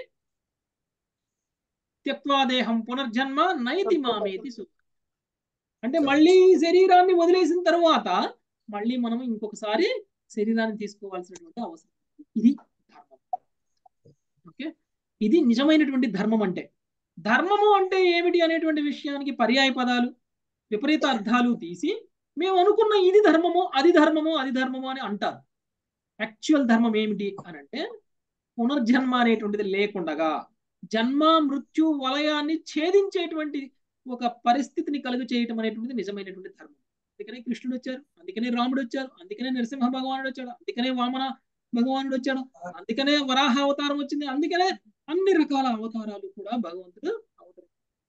త్యక్వాదేహం పునర్జన్మ నైతి మామేతి సు అంటే మళ్ళీ ఈ శరీరాన్ని వదిలేసిన తర్వాత మళ్ళీ మనం ఇంకొకసారి శరీరాన్ని తీసుకోవాల్సినటువంటి అవసరం ఇది ధర్మం ఓకే ఇది నిజమైనటువంటి ధర్మం అంటే ధర్మము అంటే ఏమిటి అనేటువంటి విషయానికి పర్యాయ పదాలు విపరీత అర్థాలు తీసి మేము అనుకున్న ఇది ధర్మము అది ధర్మము అది ధర్మము అని అంటారు యాక్చువల్ ధర్మం ఏమిటి అని అంటే పునర్జన్మ అనేటువంటిది లేకుండగా జన్మ మృత్యు వలయాన్ని ఛేదించేటువంటి ఒక పరిస్థితిని కలుగు చేయటం అనేటువంటిది నిజమైనటువంటి ధర్మం అందుకనే కృష్ణుడు వచ్చారు అందుకనే రాముడు వచ్చారు అందుకనే నరసింహ భగవానుడు వచ్చాడు అందుకనే వామన భగవానుడు వచ్చాడు అందుకనే వరాహ అవతారం వచ్చింది అందుకనే అన్ని రకాల అవతారాలు కూడా భగవంతుడు అవతరం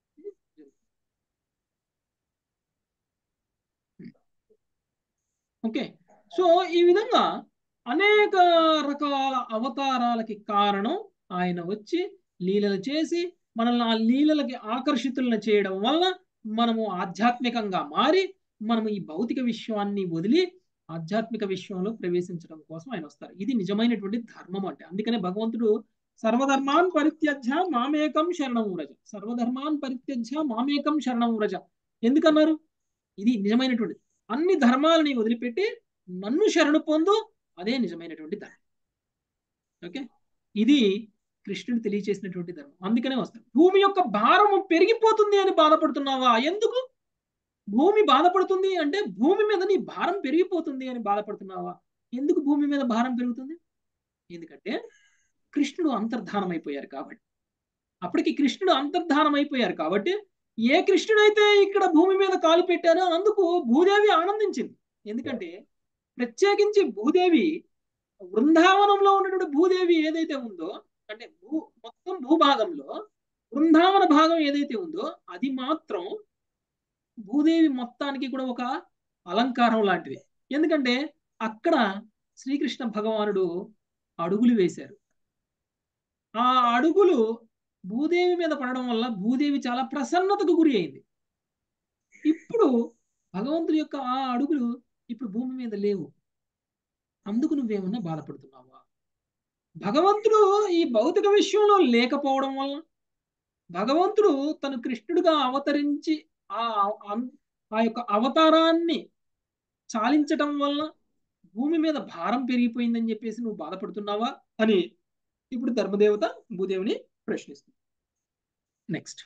ఓకే సో ఈ విధంగా అనేక రకాల అవతారాలకి కారణం ఆయన వచ్చి లీలలు చేసి మనల్ని ఆ లీలలకి ఆకర్షితులను చేయడం వల్ల మనము ఆధ్యాత్మికంగా మారి మనము ఈ భౌతిక విశ్వాన్ని వదిలి ఆధ్యాత్మిక విశ్వంలో ప్రవేశించడం కోసం ఆయన వస్తారు ఇది నిజమైనటువంటి ధర్మం అంటే అందుకనే భగవంతుడు సర్వధర్మాన్ పరిత్యజ్య మామేకం శరణం వ్రజ సర్వధర్మాన్ పరిత్యజ్య మామేకం శరణం వ్రజ ఎందుకన్నారు ఇది నిజమైనటువంటి అన్ని ధర్మాలని వదిలిపెట్టి నన్ను శరణు పొందు అదే నిజమైనటువంటి ధర్మం ఓకే ఇది కృష్ణుడు తెలియచేసినటువంటి ధర్మం అందుకనే వస్తాడు భూమి యొక్క భారము పెరిగిపోతుంది అని బాధపడుతున్నావా ఎందుకు భూమి బాధపడుతుంది అంటే భూమి మీద నీ భారం పెరిగిపోతుంది అని బాధపడుతున్నావా ఎందుకు భూమి మీద భారం పెరుగుతుంది ఎందుకంటే కృష్ణుడు అంతర్ధానం అయిపోయారు కాబట్టి అప్పటికి కృష్ణుడు అంతర్ధానం అయిపోయారు కాబట్టి ఏ కృష్ణుడైతే ఇక్కడ భూమి మీద కాలు పెట్టారో అందుకు భూదేవి ఆనందించింది ఎందుకంటే ప్రత్యేకించి భూదేవి బృందావనంలో ఉన్నటువంటి భూదేవి ఏదైతే ఉందో అంటే భూ మొత్తం భూభాగంలో బృందావన భాగం ఏదైతే ఉందో అది మాత్రం భూదేవి మొత్తానికి కూడా ఒక అలంకారం లాంటిది ఎందుకంటే అక్కడ శ్రీకృష్ణ భగవానుడు అడుగులు వేశారు ఆ అడుగులు భూదేవి మీద పడడం వల్ల భూదేవి చాలా ప్రసన్నతకు గురి అయింది ఇప్పుడు భగవంతుడి యొక్క ఆ అడుగులు ఇప్పుడు భూమి మీద లేవు అందుకు నువ్వేమన్నా బాధపడుతున్నావా భగవంతుడు ఈ భౌతిక విషయంలో లేకపోవడం వల్ల భగవంతుడు తను కృష్ణుడిగా అవతరించి ఆ ఆ యొక్క అవతారాన్ని చాలించటం వల్ల భూమి మీద భారం పెరిగిపోయిందని చెప్పేసి నువ్వు బాధపడుతున్నావా అని ఇప్పుడు ధర్మదేవత భూదేవిని ప్రశ్నిస్తుంది నెక్స్ట్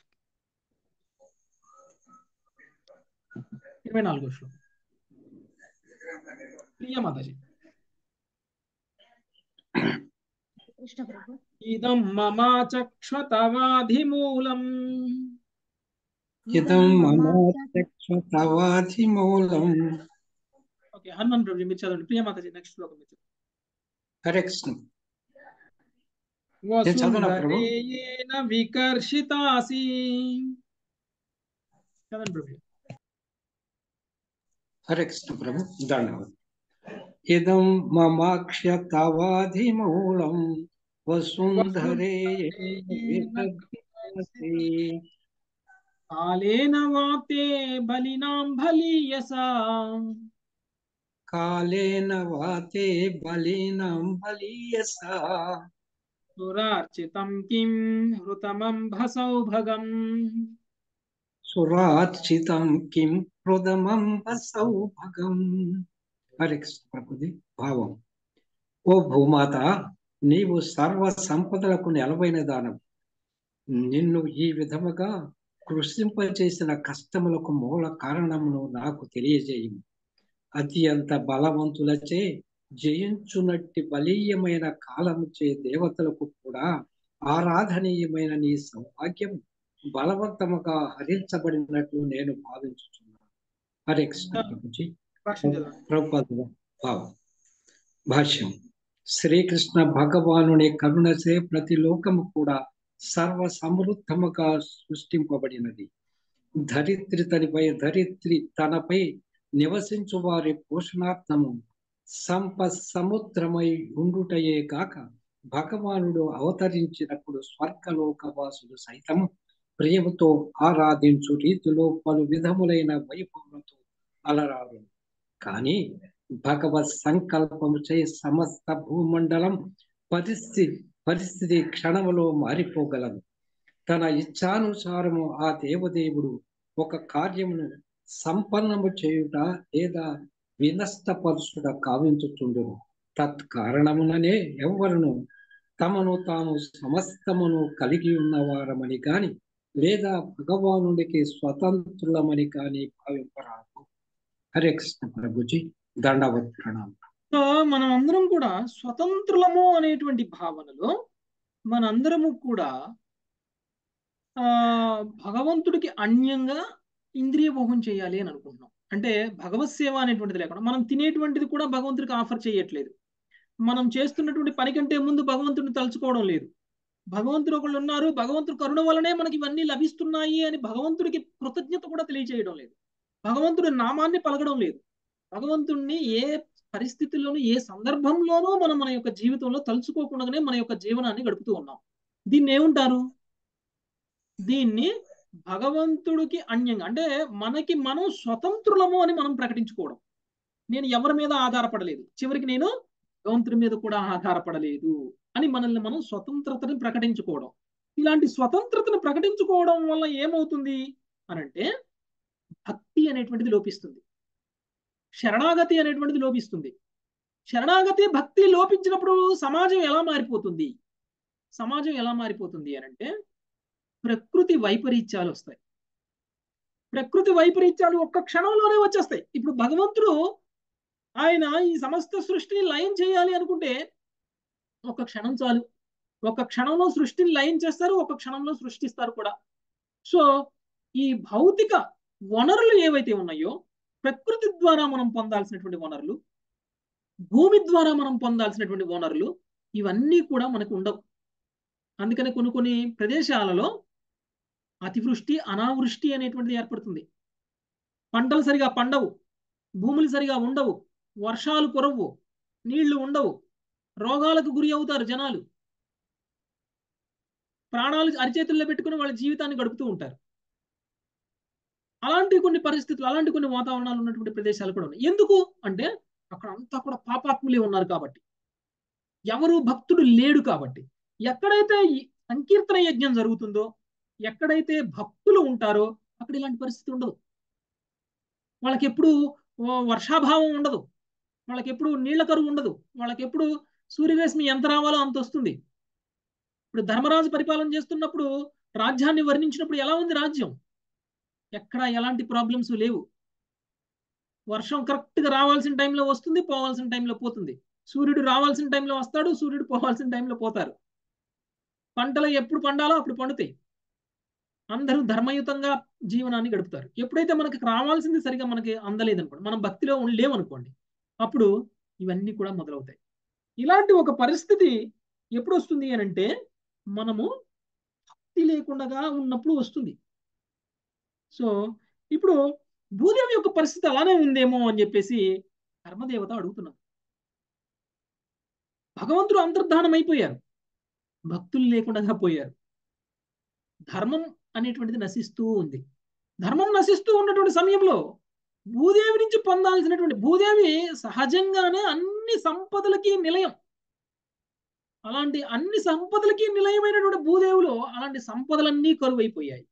ఇరవై నాలుగో శ్లోకం ప్రియ మాతాజీ కృష్ణ ప్రభు ఇదం మమా చక్ష్వతవాధిమూలం ఇదం మమ తవాధిమూలం ఓకే హనుమాన్ ప్రభు మీరు చదవండి ప్రియ మాతాజీ నెక్స్ట్ శ్లోకం మీరు చదవండి. హరే కృష్ణ నేను చదవనా ప్రభు? వసుంధరేయేన వికర్షితాసి చదవండి ప్రభు హరే కృష్ణ ప్రభు ధన్యవాదాలు ఇదం మమాక్ష్య తవాధిమూలం వసుంధరే కాలేన వాతే బలినాం బలీయసా కాలేన వాతే బలీనం బలీయసా సురార్చితం కిం హృతమం భసౌభగం సురార్చితం కిం హృదమం సౌభగం హరే కృష్ణ ప్రభుది భావం ఓ భూమాత నీవు సర్వ సంపదలకు నెలవైన దానం నిన్ను ఈ విధముగా కృషింపచేసిన కష్టములకు మూల కారణమును నాకు తెలియజేయము అత్యంత బలవంతులచే జయించునట్టి బలీయమైన కాలముచే దేవతలకు కూడా ఆరాధనీయమైన నీ సౌభాగ్యం బలవంతముగా హరించబడినట్లు నేను భావించుచున్నాను హరే కృష్ణ ప్రభుజీ భాష్యం చదవండి ప్రభుపాద భావం భాష్యం శ్రీకృష్ణ భగవానుని కరుణచే ప్రతి లోకము కూడా సర్వ సమృద్ధముగా సృష్టింపబడినది ధరిత్రి తనిపై ధరిత్రి తనపై నివసించు వారి పోషణార్థము సంప సముద్రమై ఉండుటయే కాక భగవానుడు అవతరించినప్పుడు స్వర్గలోకవాసులు సైతము ప్రియముతో ఆరాధించు రీతిలో పలు విధములైన వైభవములతో అలరారు కానీ భగవత్ సంకల్పము చే సమస్త భూమండలం పరిస్థితి పరిస్థితి క్షణములో మారిపోగలదు తన ఇచ్ఛానుసారము ఆ దేవదేవుడు ఒక కార్యమును సంపన్నము చేయుట లేదా వినష్టపరుచుట కావించుచుండును తత్కారణముననే ఎవ్వరును తమను తాము సమస్తమును కలిగి ఉన్నవారమని కాని లేదా భగవానుడికి స్వతంత్రులమని కాని భావింపరాదు హరే కృష్ణ ప్రభుజీ దండవత్ ప్రణామం సో మనం అందరం కూడా స్వతంత్రులము అనేటువంటి భావనలో మనందరము కూడా ఆ భగవంతుడికి అన్యంగా ఇంద్రియ భోగం చేయాలి అని అనుకుంటున్నాం అంటే భగవత్ సేవ అనేటువంటిది లేకుండా మనం తినేటువంటిది కూడా భగవంతుడికి ఆఫర్ చేయట్లేదు మనం చేస్తున్నటువంటి పని కంటే ముందు భగవంతుడిని తలుచుకోవడం లేదు భగవంతుడు ఒకళ్ళు ఉన్నారు భగవంతుడు కరుణ వలనే మనకి ఇవన్నీ లభిస్తున్నాయి అని భగవంతుడికి కృతజ్ఞత కూడా తెలియజేయడం లేదు భగవంతుడి నామాన్ని పలకడం లేదు భగవంతుణ్ణి ఏ పరిస్థితుల్లోనూ ఏ సందర్భంలోనూ మనం మన యొక్క జీవితంలో తలుచుకోకుండానే మన యొక్క జీవనాన్ని గడుపుతూ ఉన్నాం దీన్ని ఏముంటారు దీన్ని భగవంతుడికి అన్యంగా అంటే మనకి మనం స్వతంత్రులము అని మనం ప్రకటించుకోవడం నేను ఎవరి మీద ఆధారపడలేదు చివరికి నేను భగవంతుడి మీద కూడా ఆధారపడలేదు అని మనల్ని మనం స్వతంత్రతని ప్రకటించుకోవడం ఇలాంటి స్వతంత్రతను ప్రకటించుకోవడం వల్ల ఏమవుతుంది అనంటే భక్తి అనేటువంటిది లోపిస్తుంది శరణాగతి అనేటువంటిది లోపిస్తుంది శరణాగతి భక్తి లోపించినప్పుడు సమాజం ఎలా మారిపోతుంది సమాజం ఎలా మారిపోతుంది అనంటే ప్రకృతి వైపరీత్యాలు వస్తాయి ప్రకృతి వైపరీత్యాలు ఒక్క క్షణంలోనే వచ్చేస్తాయి ఇప్పుడు భగవంతుడు ఆయన ఈ సమస్త సృష్టిని లయం చేయాలి అనుకుంటే ఒక క్షణం చాలు ఒక క్షణంలో సృష్టిని లయం చేస్తారు ఒక క్షణంలో సృష్టిస్తారు కూడా సో ఈ భౌతిక వనరులు ఏవైతే ఉన్నాయో ప్రకృతి ద్వారా మనం పొందాల్సినటువంటి వనరులు భూమి ద్వారా మనం పొందాల్సినటువంటి వనరులు ఇవన్నీ కూడా మనకు ఉండవు అందుకని కొన్ని కొన్ని ప్రదేశాలలో అతివృష్టి అనావృష్టి అనేటువంటిది ఏర్పడుతుంది పంటలు సరిగా పండవు భూములు సరిగా ఉండవు వర్షాలు కురవు నీళ్లు ఉండవు రోగాలకు గురి అవుతారు జనాలు ప్రాణాలు అరిచేతుల్లో పెట్టుకుని వాళ్ళ జీవితాన్ని గడుపుతూ ఉంటారు అలాంటి కొన్ని పరిస్థితులు అలాంటి కొన్ని వాతావరణాలు ఉన్నటువంటి ప్రదేశాలు కూడా ఉన్నాయి ఎందుకు అంటే అక్కడ అంతా కూడా పాపాత్ములే ఉన్నారు కాబట్టి ఎవరు భక్తుడు లేడు కాబట్టి ఎక్కడైతే ఈ సంకీర్తన యజ్ఞం జరుగుతుందో ఎక్కడైతే భక్తులు ఉంటారో అక్కడ ఇలాంటి పరిస్థితి ఉండదు వాళ్ళకి ఎప్పుడు వర్షాభావం ఉండదు వాళ్ళకి ఎప్పుడు నీళ్ల కరువు ఉండదు వాళ్ళకి ఎప్పుడు సూర్యరశ్మి ఎంత రావాలో అంత వస్తుంది ఇప్పుడు ధర్మరాజు పరిపాలన చేస్తున్నప్పుడు రాజ్యాన్ని వర్ణించినప్పుడు ఎలా ఉంది రాజ్యం ఎక్కడ ఎలాంటి ప్రాబ్లమ్స్ లేవు వర్షం కరెక్ట్గా రావాల్సిన టైంలో వస్తుంది పోవాల్సిన టైంలో పోతుంది సూర్యుడు రావాల్సిన టైంలో వస్తాడు సూర్యుడు పోవాల్సిన టైంలో పోతారు పంటలు ఎప్పుడు పండాలో అప్పుడు పండుతాయి అందరూ ధర్మయుతంగా జీవనాన్ని గడుపుతారు ఎప్పుడైతే మనకి రావాల్సింది సరిగా మనకి అందలేదనుకోండి మనం భక్తిలో లేవనుకోండి అప్పుడు ఇవన్నీ కూడా మొదలవుతాయి ఇలాంటి ఒక పరిస్థితి ఎప్పుడు వస్తుంది అని అంటే మనము భక్తి లేకుండా ఉన్నప్పుడు వస్తుంది సో ఇప్పుడు భూదేవి యొక్క పరిస్థితి అలానే ఉందేమో అని చెప్పేసి ధర్మదేవత అడుగుతున్నారు భగవంతుడు అంతర్ధానం అయిపోయారు భక్తులు లేకుండా పోయారు ధర్మం అనేటువంటిది నశిస్తూ ఉంది ధర్మం నశిస్తూ ఉన్నటువంటి సమయంలో భూదేవి నుంచి పొందాల్సినటువంటి భూదేవి సహజంగానే అన్ని సంపదలకి నిలయం అలాంటి అన్ని సంపదలకి నిలయమైనటువంటి భూదేవులో అలాంటి సంపదలన్నీ కరువైపోయాయి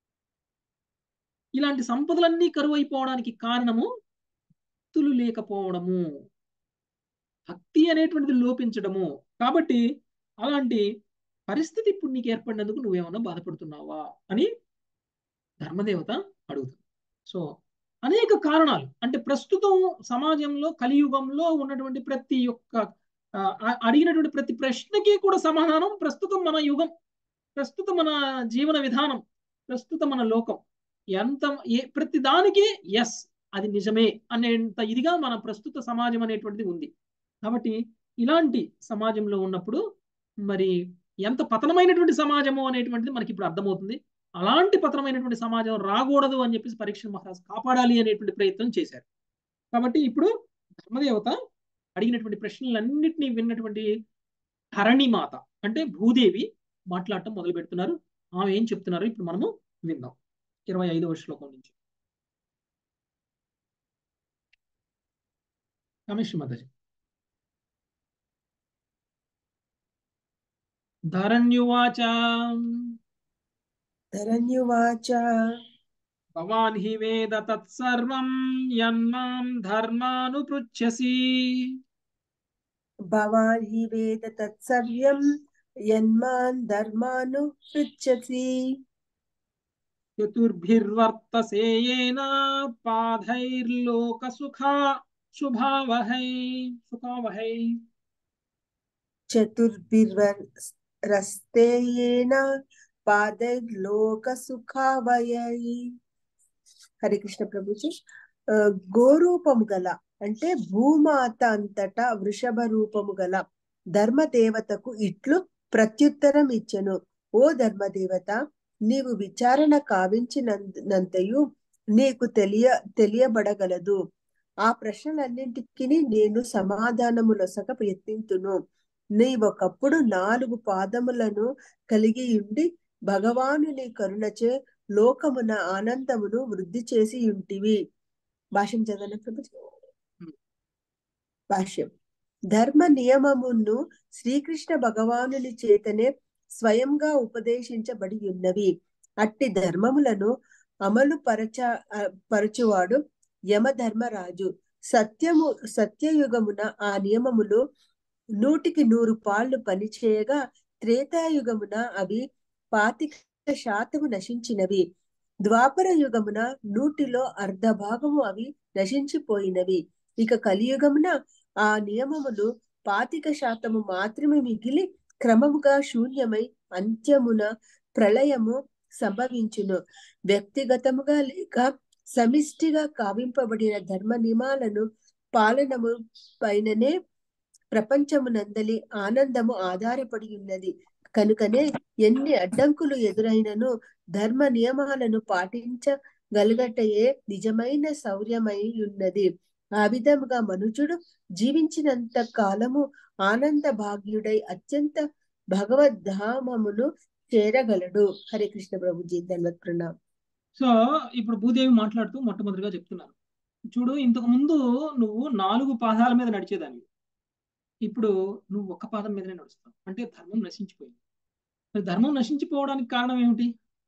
ఇలాంటి సంపదలన్నీ కరువైపోవడానికి కారణము భక్తులు లేకపోవడము భక్తి అనేటువంటిది లోపించడము కాబట్టి అలాంటి పరిస్థితి ఇప్పుడు నీకు ఏర్పడినందుకు నువ్వేమన్నా బాధపడుతున్నావా అని ధర్మదేవత అడుగుతుంది సో అనేక కారణాలు అంటే ప్రస్తుతం సమాజంలో కలియుగంలో ఉన్నటువంటి ప్రతి ఒక్క అడిగినటువంటి ప్రతి ప్రశ్నకి కూడా సమాధానం ప్రస్తుతం మన యుగం ప్రస్తుతం మన జీవన విధానం ప్రస్తుతం మన లోకం ఎంత ఏ ప్రతి దానికి ఎస్ అది నిజమే అనేంత ఇదిగా మన ప్రస్తుత సమాజం అనేటువంటిది ఉంది కాబట్టి ఇలాంటి సమాజంలో ఉన్నప్పుడు మరి ఎంత పతనమైనటువంటి సమాజము అనేటువంటిది మనకి ఇప్పుడు అర్థమవుతుంది అలాంటి పతనమైనటువంటి సమాజం రాకూడదు అని చెప్పేసి పరీక్ష మహారాజ్ కాపాడాలి అనేటువంటి ప్రయత్నం చేశారు కాబట్టి ఇప్పుడు ధర్మదేవత అడిగినటువంటి ప్రశ్నలన్నింటినీ విన్నటువంటి ధరణిమాత అంటే భూదేవి మాట్లాడటం మొదలు పెడుతున్నారు ఆమె ఏం చెప్తున్నారు ఇప్పుడు మనము విందాం ఇరవై ఐదవ శ్లోకం నుంచి రమేష్ మాతాజీ ధరణ్యువాచ ధరణ్యువాచ భవాన్ హి వేద తత్సర్వం యన్మాం ధర్మానుపృచ్ఛసి భవాన్ హి వేద తత్సర్వం యన్మాన్ ధర్మాను పృచ్చసి చతుర్భిర్వర్తసేయేన పాధైర్లోక సుఖా శుభావహై సుఖావహై చతుర్భిర్వరస్తేయేన పాదైర్లోక సుఖావయై హరే కృష్ణ ప్రభుజీ ఆ, గోరూపము గల అంటే భూమాత అంతటా వృషభ రూపము గల ధర్మదేవతకు ఇట్లు ప్రత్యుత్తరం ఇచ్చెను ఓ ధర్మదేవత నీవు విచారణ కావించినంతయు నీకు తెలియ తెలియబడగలదు ఆ ప్రశ్నలన్నింటికి నేను సమాధానములొసగ ప్రయత్నింతును నీవొకప్పుడు నాలుగు పాదములను కలిగి ఉండి భగవానుని కరుణచే లోకమున ఆనందమును వృద్ధి చేసి ఉంటివి భాష్యం చదవన ప్రభుజీ భాష్యం ధర్మ నియమమును శ్రీకృష్ణ భగవానుని చేతనే స్వయంగా ఉపదేశించబడి ఉన్నవి అట్టి ధర్మములను అమలు పరచ ఆ, పరచువాడు యమధర్మరాజు సత్యము సత్యయుగమున ఆ నియమములు నూటికి నూరు పాళ్ళు పనిచేయగా త్రేతాయుగమున అవి పాతిక శాతము నశించినవి ద్వాపర యుగమున నూటిలో అర్ధ భాగము అవి నశించిపోయినవి ఇక కలియుగమున ఆ నియమములు పాతిక శాతము మాత్రమే మిగిలి క్రమముగా శూన్యమై అంత్యమున ప్రళయము సంభవించును వ్యక్తిగతముగా లేక సమిష్టిగా కావింపబడిన ధర్మ నియమాలను పాలనము పైననే ప్రపంచమునందలి ఆనందము ఆధారపడి ఉన్నది కనుకనే ఎన్ని అడ్డంకులు ఎదురైనను ధర్మ నియమాలను పాటించగలగటయే నిజమైన శౌర్యమై ఉన్నది ఆ విధముగా మనుజుడు జీవించినంత కాలము ఆనంద భాగ్యుడై అత్యంత భగవద్ధామమును చేరగలడు హరే కృష్ణ ప్రభుజీ ధన్వత్ ప్రణామ్ సో ఇప్పుడు భూదేవి మాట్లాడుతూ మొట్టమొదటిగా చెప్తున్నారు చూడు ఇంతకు ముందు నువ్వు నాలుగు పాదాల మీద నడిచేదాన్ని ఇప్పుడు నువ్వు ఒక్క పాదం మీదనే నడుస్తావు అంటే ధర్మం నశించిపోయింది మరి ధర్మం నశించిపోవడానికి కారణం ఏమిటి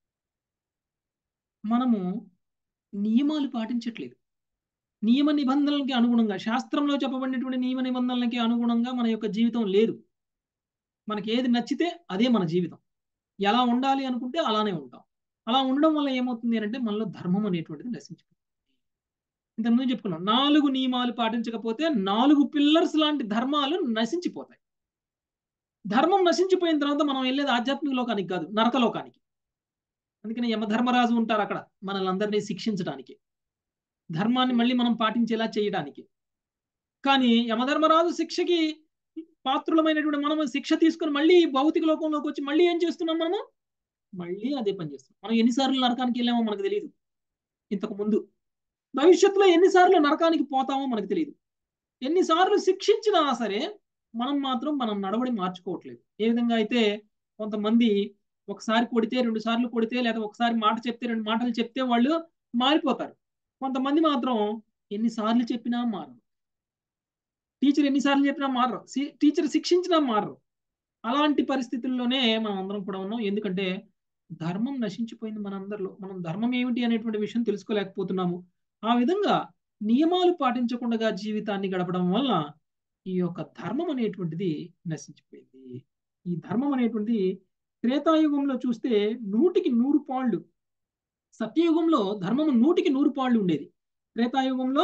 మనము నియమాలు పాటించట్లేదు నియమ నిబంధనలకి అనుగుణంగా శాస్త్రంలో చెప్పబడినటువంటి నియమ నిబంధనలకి అనుగుణంగా మన యొక్క జీవితం లేదు మనకి ఏది నచ్చితే అదే మన జీవితం ఎలా ఉండాలి అనుకుంటే అలానే ఉంటాం అలా ఉండడం వల్ల ఏమవుతుంది అంటే మనలో ధర్మం అనేటువంటిది నశించిపోతుంది ఇంతకుముందు చెప్పుకున్నాం నాలుగు నియమాలు పాటించకపోతే నాలుగు పిల్లర్స్ లాంటి ధర్మాలు నశించిపోతాయి ధర్మం నశించిపోయిన తర్వాత మనం వెళ్ళేది ఆధ్యాత్మిక లోకానికి కాదు నరక లోకానికి అందుకని యమధర్మరాజు ఉంటారు అక్కడ మనల్ని అందరినీ శిక్షించడానికి ధర్మాన్ని మళ్ళీ మనం పాటించేలా చేయడానికి కానీ యమధర్మరాజు శిక్షకి పాత్రులమైనటువంటి మనం శిక్ష తీసుకొని మళ్ళీ భౌతిక లోకంలోకి వచ్చి మళ్ళీ ఏం చేస్తున్నాం మనము మళ్ళీ అదే పని చేస్తున్నాం మనం ఎన్నిసార్లు నరకానికి వెళ్ళామో మనకు తెలియదు ఇంతకు ముందు భవిష్యత్తులో ఎన్నిసార్లు నరకానికి పోతామో మనకు తెలియదు ఎన్నిసార్లు శిక్షించినా సరే మనం మాత్రం మనం నడవడి మార్చుకోవట్లేదు ఏ విధంగా అయితే కొంతమంది ఒకసారి కొడితే రెండు సార్లు కొడితే లేదా ఒకసారి మాట చెప్తే రెండు మాటలు చెప్తే వాళ్ళు మారిపోతారు కొంతమంది మాత్రం ఎన్నిసార్లు చెప్పినా మారరు టీచర్ ఎన్నిసార్లు చెప్పినా మారరు టీచర్ శిక్షించినా మారరు అలాంటి పరిస్థితుల్లోనే మనం అందరం కూడా ఉన్నాం ఎందుకంటే ధర్మం నశించిపోయింది మనందరిలో మనం ధర్మం ఏమిటి అనేటువంటి విషయం తెలుసుకోలేకపోతున్నాము ఆ విధంగా నియమాలు పాటించకుండా జీవితాన్ని గడపడం వల్ల ఈ యొక్క ధర్మం అనేటువంటిది నశించిపోయింది ఈ ధర్మం అనేటువంటిది త్రేతాయుగంలో చూస్తే నూటికి నూరు పాళ్ళు సత్యయుగంలో ధర్మం నూటికి నూరు పాళ్ళు ఉండేది త్రేతాయుగంలో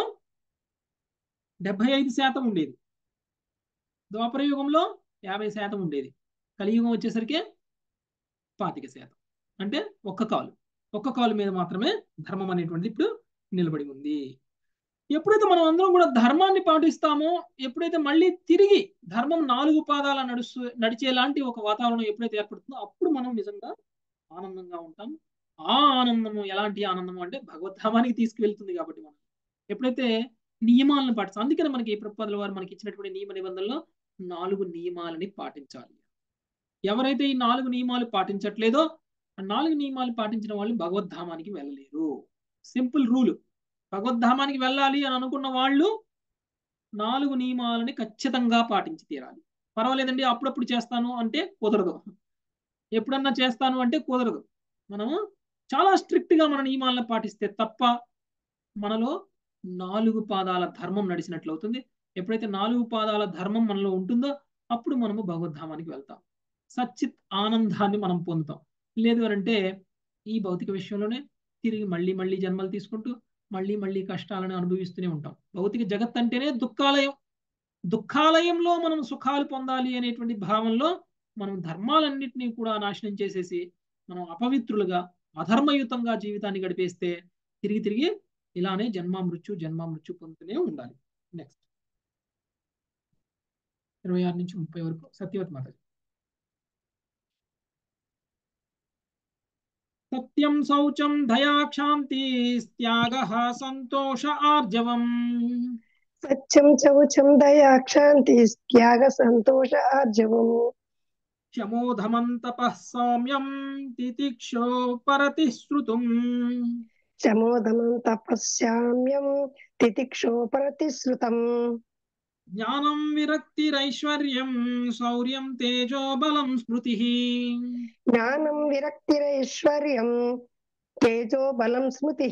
డెబ్బై ఐదు శాతం ఉండేది ద్వాపర యుగంలో యాభై శాతం ఉండేది కలియుగం వచ్చేసరికి పాతిక శాతం అంటే ఒక్క కాలు ఒక్క కాలు మీద మాత్రమే ధర్మం అనేటువంటిది ఇప్పుడు నిలబడి ఉంది ఎప్పుడైతే మనం అందరం కూడా ధర్మాన్ని పాటిస్తామో ఎప్పుడైతే మళ్ళీ తిరిగి ధర్మం నాలుగు పాదాల నడుస్తూ నడిచేలాంటి ఒక వాతావరణం ఎప్పుడైతే ఏర్పడుతుందో అప్పుడు మనం నిజంగా ఆనందంగా ఉంటాం ఆ ఆనందము ఎలాంటి ఆనందము అంటే భగవద్ధామానికి తీసుకువెళ్తుంది కాబట్టి మనం ఎప్పుడైతే నియమాలను పాటిస్తాం అందుకనే మనకి ప్రభుపాదుల వారు మనకి ఇచ్చినటువంటి నియమ నిబంధనలో నాలుగు నియమాలని పాటించాలి ఎవరైతే ఈ నాలుగు నియమాలు పాటించట్లేదో ఆ నాలుగు నియమాలు పాటించిన వాళ్ళు భగవద్ధామానికి వెళ్ళలేరు సింపుల్ రూల్ భగవద్ధామానికి వెళ్ళాలి అని అనుకున్న వాళ్ళు నాలుగు నియమాలని ఖచ్చితంగా పాటించి తీరాలి పర్వాలేదండి అప్పుడప్పుడు చేస్తాను అంటే కుదరదు ఎప్పుడన్నా చేస్తాను అంటే కుదరదు మనము చాలా స్ట్రిక్ట్ గా మన నియమాలను పాటిస్తే తప్ప మనలో నాలుగు పాదాల ధర్మం నడిచినట్లు అవుతుంది ఎప్పుడైతే నాలుగు పాదాల ధర్మం మనలో ఉంటుందో అప్పుడు మనము భగవద్ధామానికి వెళ్తాం సచ్చిత్ ఆనందాన్ని మనం పొందుతాం లేదు అని అంటే ఈ భౌతిక విషయంలోనే తిరిగి మళ్ళీ మళ్ళీ జన్మలు తీసుకుంటూ మళ్ళీ మళ్ళీ కష్టాలను అనుభవిస్తూనే ఉంటాం భౌతిక జగత్ అంటేనే దుఃఖాలయం దుఃఖాలయంలో మనం సుఖాలు పొందాలి అనేటువంటి భావంలో మనం ధర్మాలన్నింటినీ కూడా నాశనం చేసేసి మనం అపవిత్రులుగా అధర్మయుతంగా జీవితాన్ని గడిపేస్తే తిరిగి తిరిగి ఇలానే జన్మ మృత్యు జన్మ మృత్యు పొందుతూనే ఉండాలి నెక్స్ట్ ఇరవై ఆరు నుంచి ముప్పై వరకు సత్యవతి మాత సత్యం శౌచం దయా క్షాంతి త్యాగ సంతోష ఆర్జవం సత్యం చౌచం దయా క్షాంతి త్యాగ సంతోష ఆర్జవం శమోధమం తపః సౌమ్యం తితిక్షో పరతిశ్రుతుం శమోదమం తపస్యామ్యం తితిక్షో ప్రతిశ్రుతం జ్ఞానం విరక్తిరైశ్వర్యం శౌర్యం తేజో బలం స్మృతి జ్ఞానం విరక్తిరైశ్వర్యం తేజో బలం స్మృతి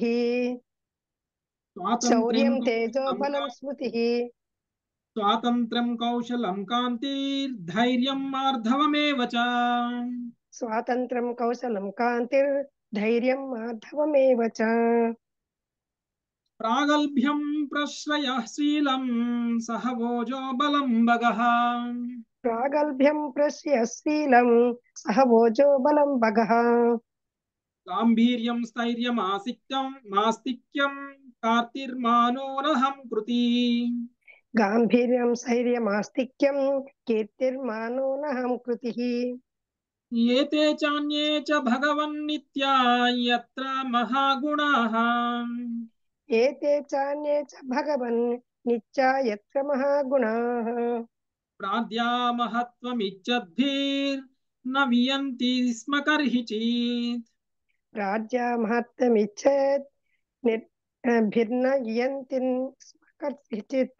శౌర్యం తేజో బలం స్మృతి స్వాతంత్ర్యం కౌశలం కాంతిర్ధైర్యం మార్ధవమేవ చ స్వాతంత్రం కౌశలం కాంతిర్ ధైర్యం మాధవమేవ చ ప్రాగల్భ్యం ప్రశ్రయ శీలం సహవోజో బలం భగః ప్రాగల్భ్యం ప్రస్య శీలం సహవోజో బలం భగః గాంభీర్యం స్థైర్యం ఆసిక్యం మాస్తిక్యం కార్తిర్మానోరహం కృతి గాంభీర్యం శైర్యమాస్తిక్యం కీర్తిర్మానోనహం కృతి ఏతే చాన్యే చ భగవన్నిత్యా యత్ర మహాగుణాః ఏతే చాన్యే చ భగవన్ నిత్యా యత్ర మహాగుణాః ప్రాద్యా మహత్వమిచ్చద్భిర్న వియంతి స్మ కర్హిచిత్ రాజ్యా మహత్వమిచ్చేత్ నిర్ భిన్న ఇయంతి కర్చిత్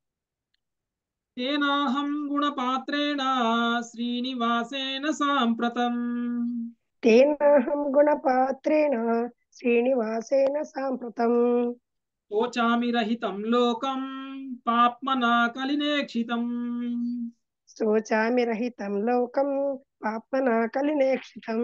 తేనాహం గుణపాత్రేణ శ్రీనివాసేన సాంప్రతం తేనాహం గుణపాత్రేణ శ్రీనివాసేన సాంప్రతం శోచామి రహితం లోకం పాప్మనా కలినేక్షితం శోచామి రహితం లోకం పాపనా కలినేక్షితం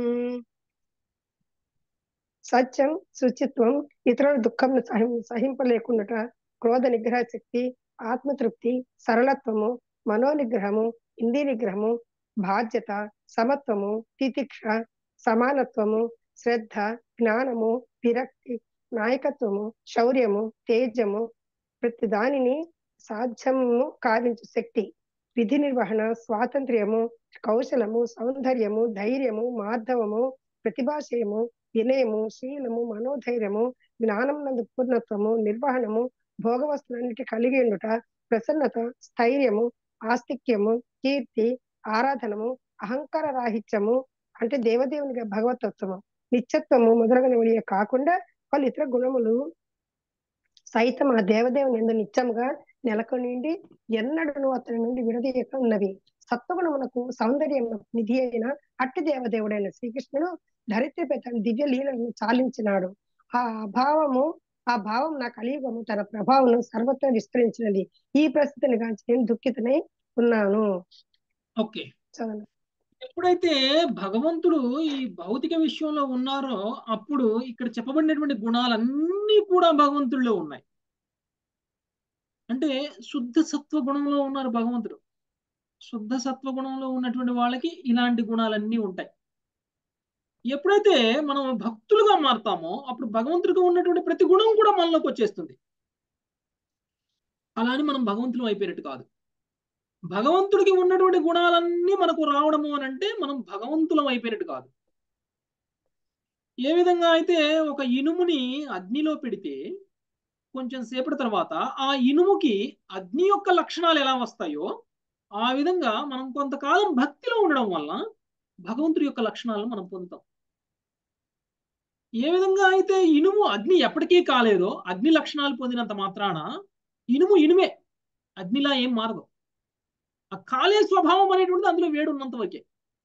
సత్యం శుచిత్వం ఇతరుల దుఃఖం సహి సహింపలేకుండాట క్రోధ నిగ్రహ శక్తి ఆత్మతృప్తి సరళత్వము మనోనిగ్రహము ఇంద్రియ నిగ్రహము బాధ్యత సమత్వము తితిక్ష సమానత్వము శ్రద్ధ జ్ఞానము విరక్తి నాయకత్వము శౌర్యము తేజము ప్రతి దానిని సాధ్యము కావించు శక్తి విధి నిర్వహణ స్వాతంత్ర్యము కౌశలము సౌందర్యము ధైర్యము మార్ధవము ప్రతిభాశయము వినయము శీలము మనోధైర్యము జ్ఞానం నందు పూర్ణత్వము నిర్వహణము భోగవస్తులన్నిటి కలిగి ఉండుట ప్రసన్నత స్థైర్యము ఆస్తిక్యము కీర్తి ఆరాధనము అహంకార రాహిత్యము అంటే దేవదేవునిగా భగవతత్వము నిత్యత్వము మొదలగునవి కాకుండా వాళ్ళు ఇతర గుణములు సైతం ఆ దేవదేవుని ఎందు నిత్యముగా నెలకొనిండి ఎన్నడను అతని నుండి విడదీయక ఉన్నవి సత్వగుణమునకు సౌందర్యం నిధి అయిన అట్టి దేవదేవుడైన శ్రీకృష్ణుడు ధరిత్రిపై తన దివ్య లీలను చాలించినాడు ఆ అభావము ఆ భావం నా కలియుగము తన ప్రభావం సర్వత్రా విస్తరించినది ఈ పరిస్థితిని గాంచి నేను దుఃఖితనై ఉన్నాను ఓకే చదవండి ఎప్పుడైతే భగవంతుడు ఈ భౌతిక విషయంలో ఉన్నారో అప్పుడు ఇక్కడ చెప్పబడినటువంటి గుణాలన్నీ కూడా భగవంతుడిలో ఉన్నాయి అంటే శుద్ధ సత్వ గుణంలో ఉన్నారు భగవంతుడు శుద్ధ సత్వ గుణంలో ఉన్నటువంటి వాళ్ళకి ఇలాంటి గుణాలన్నీ ఉంటాయి ఎప్పుడైతే మనం భక్తులుగా మారుతామో అప్పుడు భగవంతుడిగా ఉన్నటువంటి ప్రతి గుణం కూడా మనలోకి వచ్చేస్తుంది అలా అని మనం భగవంతులం అయిపోయినట్టు కాదు భగవంతుడికి ఉన్నటువంటి గుణాలన్నీ మనకు రావడము అని అంటే మనం భగవంతులం అయిపోయినట్టు కాదు ఏ విధంగా అయితే ఒక ఇనుముని అగ్నిలో పెడితే కొంచెం సేపటి తర్వాత ఆ ఇనుముకి అగ్ని యొక్క లక్షణాలు ఎలా వస్తాయో ఆ విధంగా మనం కొంతకాలం భక్తిలో ఉండడం వల్ల భగవంతుడి యొక్క లక్షణాలను మనం పొందుతాం ఏ విధంగా అయితే ఇనుము అగ్ని ఎప్పటికీ కాలేదో అగ్ని లక్షణాలు పొందినంత మాత్రాన ఇనుము ఇనుమే అగ్నిలా ఏం మారదు ఆ కాలే స్వభావం అనేటువంటిది అందులో వేడి ఉన్నంత వరకే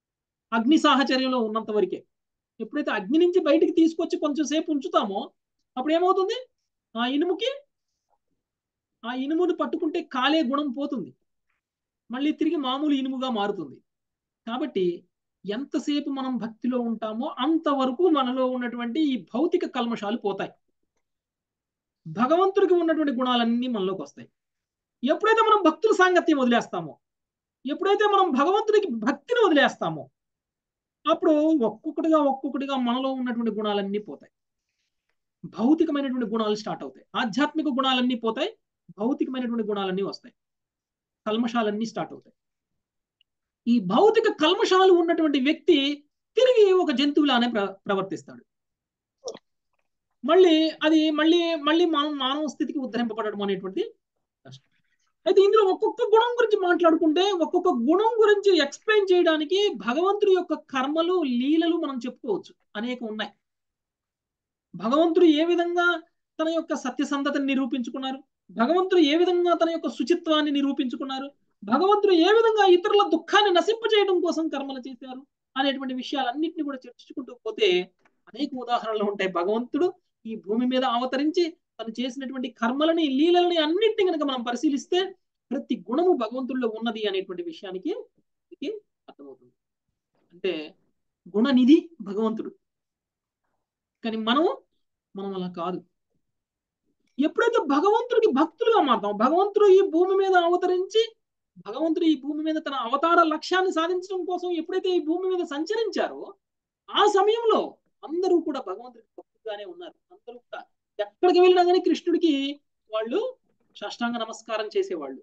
అగ్ని సాహచర్యంలో ఉన్నంత వరకే ఎప్పుడైతే అగ్ని నుంచి బయటికి తీసుకొచ్చి కొంచెం సేపు ఉంచుతామో అప్పుడు ఏమవుతుంది ఆ ఇనుముకి ఆ ఇనుమును పట్టుకుంటే కాలే గుణం పోతుంది మళ్ళీ తిరిగి మామూలు ఇనుముగా మారుతుంది కాబట్టి ఎంతసేపు మనం భక్తిలో ఉంటామో అంతవరకు మనలో ఉన్నటువంటి ఈ భౌతిక కల్మషాలు పోతాయి భగవంతుడికి ఉన్నటువంటి గుణాలన్నీ మనలోకి వస్తాయి ఎప్పుడైతే మనం భక్తుల సాంగత్యం వదిలేస్తామో ఎప్పుడైతే మనం భగవంతుడికి భక్తిని వదిలేస్తామో అప్పుడు ఒక్కొక్కటిగా ఒక్కొక్కటిగా మనలో ఉన్నటువంటి గుణాలన్నీ పోతాయి భౌతికమైనటువంటి గుణాలు స్టార్ట్ అవుతాయి ఆధ్యాత్మిక గుణాలన్నీ పోతాయి భౌతికమైనటువంటి గుణాలన్నీ వస్తాయి కల్మషాలన్నీ స్టార్ట్ అవుతాయి ఈ భౌతిక కల్మషాలు ఉన్నటువంటి వ్యక్తి తిరిగి ఒక జంతువులానే ప్ర ప్రవర్తిస్తాడు మళ్ళీ అది మళ్ళీ మళ్ళీ మనం మానవ స్థితికి ఉద్ధరింపబడడం అనేటువంటి కష్టం అయితే ఇందులో ఒక్కొక్క గుణం గురించి మాట్లాడుకుంటే ఒక్కొక్క గుణం గురించి ఎక్స్ప్లెయిన్ చేయడానికి భగవంతుడి యొక్క కర్మలు లీలలు మనం చెప్పుకోవచ్చు అనేక ఉన్నాయి భగవంతుడు ఏ విధంగా తన యొక్క సత్యసంధతని నిరూపించుకున్నారు భగవంతుడు ఏ విధంగా తన యొక్క శుచిత్వాన్ని నిరూపించుకున్నారు భగవంతుడు ఏ విధంగా ఇతరుల దుఃఖాన్ని నశింపజేయడం కోసం కర్మలు చేశారు అనేటువంటి విషయాలన్నింటినీ కూడా చర్చించుకుంటూ పోతే అనేక ఉదాహరణలు ఉంటాయి భగవంతుడు ఈ భూమి మీద అవతరించి తను చేసినటువంటి కర్మలని లీలలని అన్నింటినీ కనుక మనం పరిశీలిస్తే ప్రతి గుణము భగవంతుడిలో ఉన్నది అనేటువంటి విషయానికి ఇది అర్థమవుతుంది అంటే గుణనిధి భగవంతుడు కానీ మనం మనం అలా కాదు ఎప్పుడైతే భగవంతుడికి భక్తులుగా మారుతాం భగవంతుడు ఈ భూమి మీద అవతరించి భగవంతుడు ఈ భూమి మీద తన అవతార లక్ష్యాన్ని సాధించడం కోసం ఎప్పుడైతే ఈ భూమి మీద సంచరించారో ఆ సమయంలో అందరూ కూడా భగవంతుడికి భక్తులుగానే ఉన్నారు అందరూ కూడా ఎక్కడికి వెళ్ళినా కానీ కృష్ణుడికి వాళ్ళు సాష్టాంగ నమస్కారం చేసేవాళ్ళు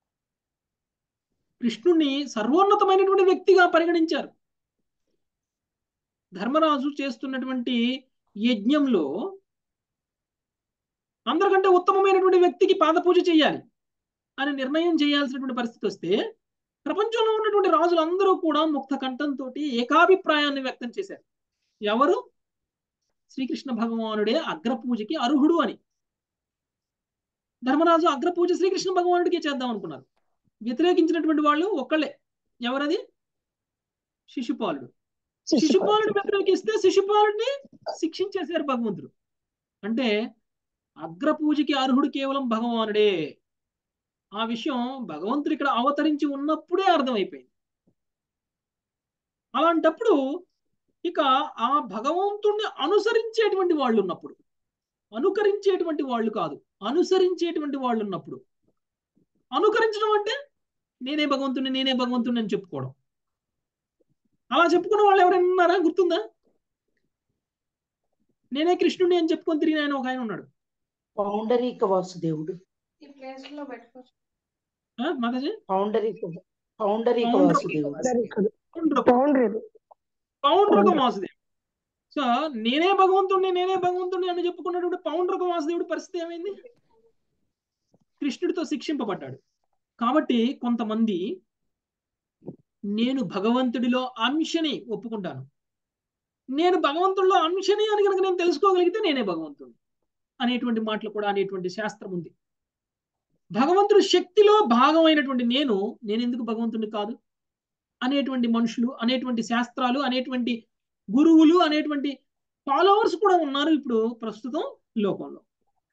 కృష్ణుడిని సర్వోన్నతమైనటువంటి వ్యక్తిగా పరిగణించారు ధర్మరాజు చేస్తున్నటువంటి యజ్ఞంలో అందరికంటే ఉత్తమమైనటువంటి వ్యక్తికి పాదపూజ చేయాలి అని నిర్ణయం చేయాల్సినటువంటి పరిస్థితి వస్తే ప్రపంచంలో ఉన్నటువంటి రాజులు అందరూ కూడా ముక్త కంఠంతో ఏకాభిప్రాయాన్ని వ్యక్తం చేశారు ఎవరు శ్రీకృష్ణ భగవానుడే అగ్రపూజకి అర్హుడు అని ధర్మరాజు అగ్రపూజ శ్రీకృష్ణ భగవానుడికే చేద్దాం అనుకున్నారు వ్యతిరేకించినటువంటి వాళ్ళు ఒక్కళ్ళే ఎవరది శిశుపాలుడు శిశుపాలుడు వ్యతిరేకిస్తే శిశుపాలుడిని శిక్షించేశారు భగవంతుడు అంటే అగ్రపూజకి అర్హుడు కేవలం భగవానుడే ఆ విషయం భగవంతుడు ఇక్కడ అవతరించి ఉన్నప్పుడే అర్థమైపోయింది అలాంటప్పుడు ఇక ఆ భగవంతుణ్ణి అనుసరించేటువంటి వాళ్ళు ఉన్నప్పుడు అనుకరించేటువంటి వాళ్ళు కాదు అనుసరించేటువంటి వాళ్ళు ఉన్నప్పుడు అనుకరించడం అంటే నేనే భగవంతుడిని నేనే భగవంతుడిని అని చెప్పుకోవడం అలా చెప్పుకున్న వాళ్ళు ఎవరైనా ఉన్నారా గుర్తుందా నేనే కృష్ణుడిని అని చెప్పుకొని తిరిగిన ఆయన ఒక ఆయన ఉన్నాడు పౌండరీక వాసుదేవుడు ఈ ప్లేస్ లో పెట్టుకోవచ్చు మాతాజీ పౌండరీక పౌండరీక పౌండరీక వాసుదేవుడు పౌండ్రుడు పౌండ్రక వాసుదేవుడు సో నేనే భగవంతుడిని నేనే భగవంతుడిని అని చెప్పుకున్నటువంటి పౌండ్రక వాసుదేవుడి పరిస్థితి ఏమైంది కృష్ణుడితో శిక్షింపబడ్డాడు కాబట్టి కొంతమంది నేను భగవంతుడిలో అంశని ఒప్పుకుంటాను నేను భగవంతుడిలో అంశని అని కనుక నేను తెలుసుకోగలిగితే నేనే భగవంతుడు అనేటువంటి మాటలు కూడా అనేటువంటి శాస్త్రం ఉంది భగవంతుడి శక్తిలో భాగమైనటువంటి నేను నేను ఎందుకు భగవంతుడిని కాదు అనేటువంటి మనుషులు అనేటువంటి శాస్త్రాలు అనేటువంటి గురువులు అనేటువంటి ఫాలోవర్స్ కూడా ఉన్నారు ఇప్పుడు ప్రస్తుతం లోకంలో